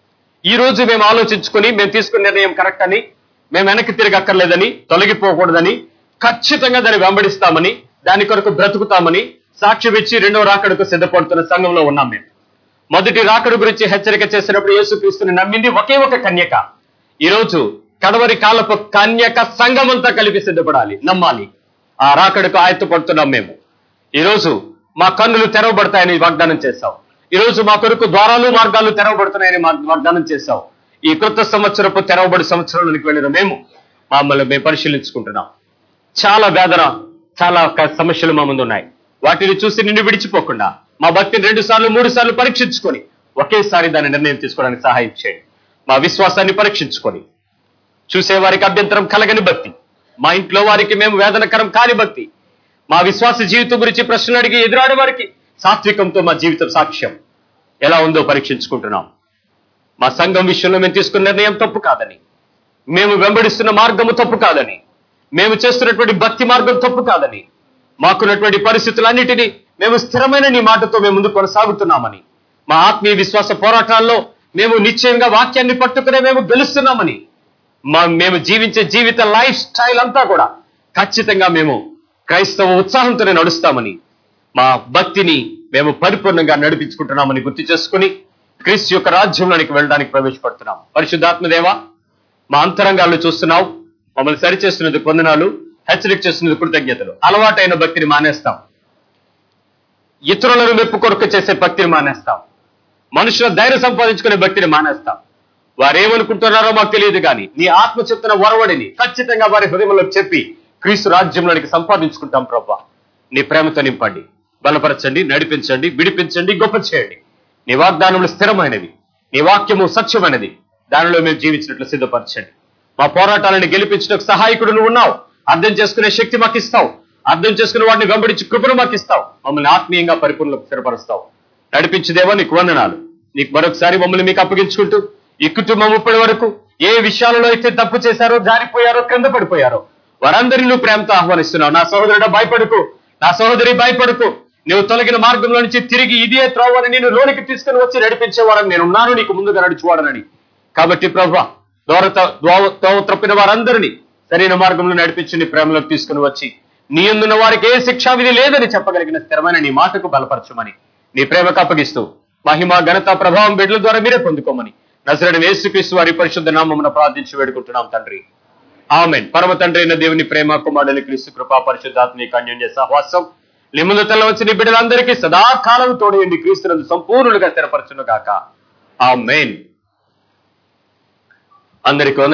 ఈ రోజు మేము ఆలోచించుకుని మేము తీసుకున్న నిర్ణయం కరెక్ట్ అని మేము వెనక్కి తిరగక్కర్లేదని తొలగిపోకూడదని ఖచ్చితంగా దాన్ని వెంబడిస్తామని దాని కొరకు బ్రతుకుతామని సాక్ష్యం ఇచ్చి రెండవ రాకడకు సిద్ధపడుతున్న సంఘంలో ఉన్నాం మేము మొదటి రాకడు గురించి హెచ్చరిక చేసినప్పుడు యేసుక్రీస్తుని నమ్మింది ఒకే ఒక కన్యక ఈ రోజు కడవరి కాలపు కన్యక సంఘమంతా కలిపి సిద్ధపడాలి నమ్మాలి ఆ రాకడకు ఆయత్తపడుతున్నాం మేము ఈ రోజు మా కన్నులు తెరవబడతాయని వాగ్దానం చేశాం ఈ రోజు మా కొరకు ద్వారాలు మార్గాలు తెరవబడుతున్నాయని మా వాగ్దానం చేశాం ఈ కొత్త సంవత్సరపు తెరవబడి సంవత్సరంలోనికి వెళ్ళిన మేము మమ్మల్ని మేము పరిశీలించుకుంటున్నాం చాలా వేదన చాలా క- సమస్యలు మా ముందు ఉన్నాయి వాటిని చూసి నిన్ను విడిచిపోకుండా మా భక్తిని రెండు సార్లు మూడు సార్లు పరీక్షించుకొని ఒకేసారి దాని నిర్ణయం తీసుకోవడానికి సహాయం చేయండి మా విశ్వాసాన్ని పరీక్షించుకొని చూసే వారికి అభ్యంతరం కలగని భక్తి మా ఇంట్లో వారికి మేము వేదనకరం కాని భక్తి మా విశ్వాస జీవితం గురించి ప్రశ్నలు అడిగి ఎదురాడే వారికి సాత్వికంతో మా జీవితం సాక్ష్యం ఎలా ఉందో పరీక్షించుకుంటున్నాం మా సంఘం విషయంలో మేము తీసుకున్న నిర్ణయం తప్పు కాదని మేము వెంబడిస్తున్న మార్గము తప్పు కాదని మేము చేస్తున్నటువంటి భక్తి మార్గం తప్పు కాదని మాకున్నటువంటి పరిస్థితులన్నిటినీ మేము స్థిరమైన నీ మాటతో మేము ముందు కొనసాగుతున్నామని మా ఆత్మీయ విశ్వాస పోరాటాల్లో మేము నిశ్చయంగా వాక్యాన్ని పట్టుకునే మేము గెలుస్తున్నామని మా మేము జీవించే జీవిత లైఫ్ స్టైల్ అంతా కూడా ఖచ్చితంగా మేము క్రైస్తవ ఉత్సాహంతోనే నడుస్తామని మా భక్తిని మేము పరిపూర్ణంగా నడిపించుకుంటున్నామని గుర్తు చేసుకుని క్రీస్తు యొక్క రాజ్యంలోనికి వెళ్ళడానికి ప్రవేశపడుతున్నాం పరిశుద్ధాత్మదేవా మా అంతరంగాల్లో చూస్తున్నావు మమ్మల్ని సరిచేస్తున్నందుకు వందనాలు హెచ్చరిక చేస్తున్నందుకు కృతజ్ఞతలు అలవాటైన భక్తిని మానేస్తాం ఇతరులను మెప్పు కొరకు చేసే భక్తిని మానేస్తాం మనుషుల ధైర్యం సంపాదించుకునే భక్తిని మానేస్తాం వారు ఏమనుకుంటున్నారో మాకు తెలియదు కానీ నీ ఆత్మ చెప్తున్న వరవడిని ఖచ్చితంగా వారి హృదయంలో చెప్పి క్రీస్తు రాజ్యంలోనికి సంపాదించుకుంటాం ప్రభా నీ ప్రేమతో నింపండి బలపరచండి నడిపించండి విడిపించండి గొప్ప చేయండి నీ వాగ్దానములు స్థిరమైనవి నీ వాక్యము సత్యమైనది దానిలో మేము జీవించినట్లు సిద్ధపరచండి మా పోరాటాలను గెలిపించడానికి సహాయకుడు నువ్వు ఉన్నావు అర్థం చేసుకునే శక్తి మాకు ఇస్తావు అర్థం చేసుకునే వాడిని వెంబడించి కృపను మాకు ఇస్తావు మమ్మల్ని ఆత్మీయంగా పరిపూర్ణ స్థిరపరుస్తావు నడిపించదేవో నీకు వందనాలు నీకు మరొకసారి మమ్మల్ని మీకు అప్పగించుకుంటూ ఈ కుటుంబం ఇప్పటి వరకు ఏ విషయాలలో అయితే తప్పు చేశారో జారిపోయారో కింద పడిపోయారో వారందరినీ నువ్వు ప్రేమతో ఆహ్వానిస్తున్నావు నా సహోదరుడు భయపడుకు నా సహోదరి భయపడుకు నువ్వు తొలగిన మార్గంలో నుంచి తిరిగి ఇదే త్రోవని నేను లోనికి తీసుకుని వచ్చి నడిపించేవారని నేను ఉన్నాను నీకు ముందుగా నడుచువాడనని కాబట్టి ప్రభా దోరత దోవ- తోవ త్రప్పిన వారందరినీ సరైన మార్గంలో నడిపించి నీ ప్రేమలోకి తీసుకుని వచ్చి నీ ఎందున్న వారికి ఏ శిక్షా విధి లేదని చెప్పగలిగిన స్థిరమైన నీ మాటకు బలపరచమని నీ ప్రేమకు అప్పగిస్తూ మహిమ ఘనత ప్రభావం బిడ్డల ద్వారా మీరే పొందుకోమని నజరడు యేసుక్రీస్తు వారి పరిశుద్ధ నామమున ప్రార్థించి వేడుకుంటున్నాం తండ్రి ఆమెన్ పరమ తండ్రి అయిన దేవుని ప్రేమ కుమారుని క్రీస్తు కృపా పరిశుద్ధాత్మిక అన్యోన్య సహవాసం లిముందు తల వచ్చిన బిడ్డలందరికీ సదాకాలం తోడేయండి క్రీస్తునందు సంపూర్ణులుగా స్థిరపరచును గాక ఆ మెయిన్ అందరికీ వందనాలు.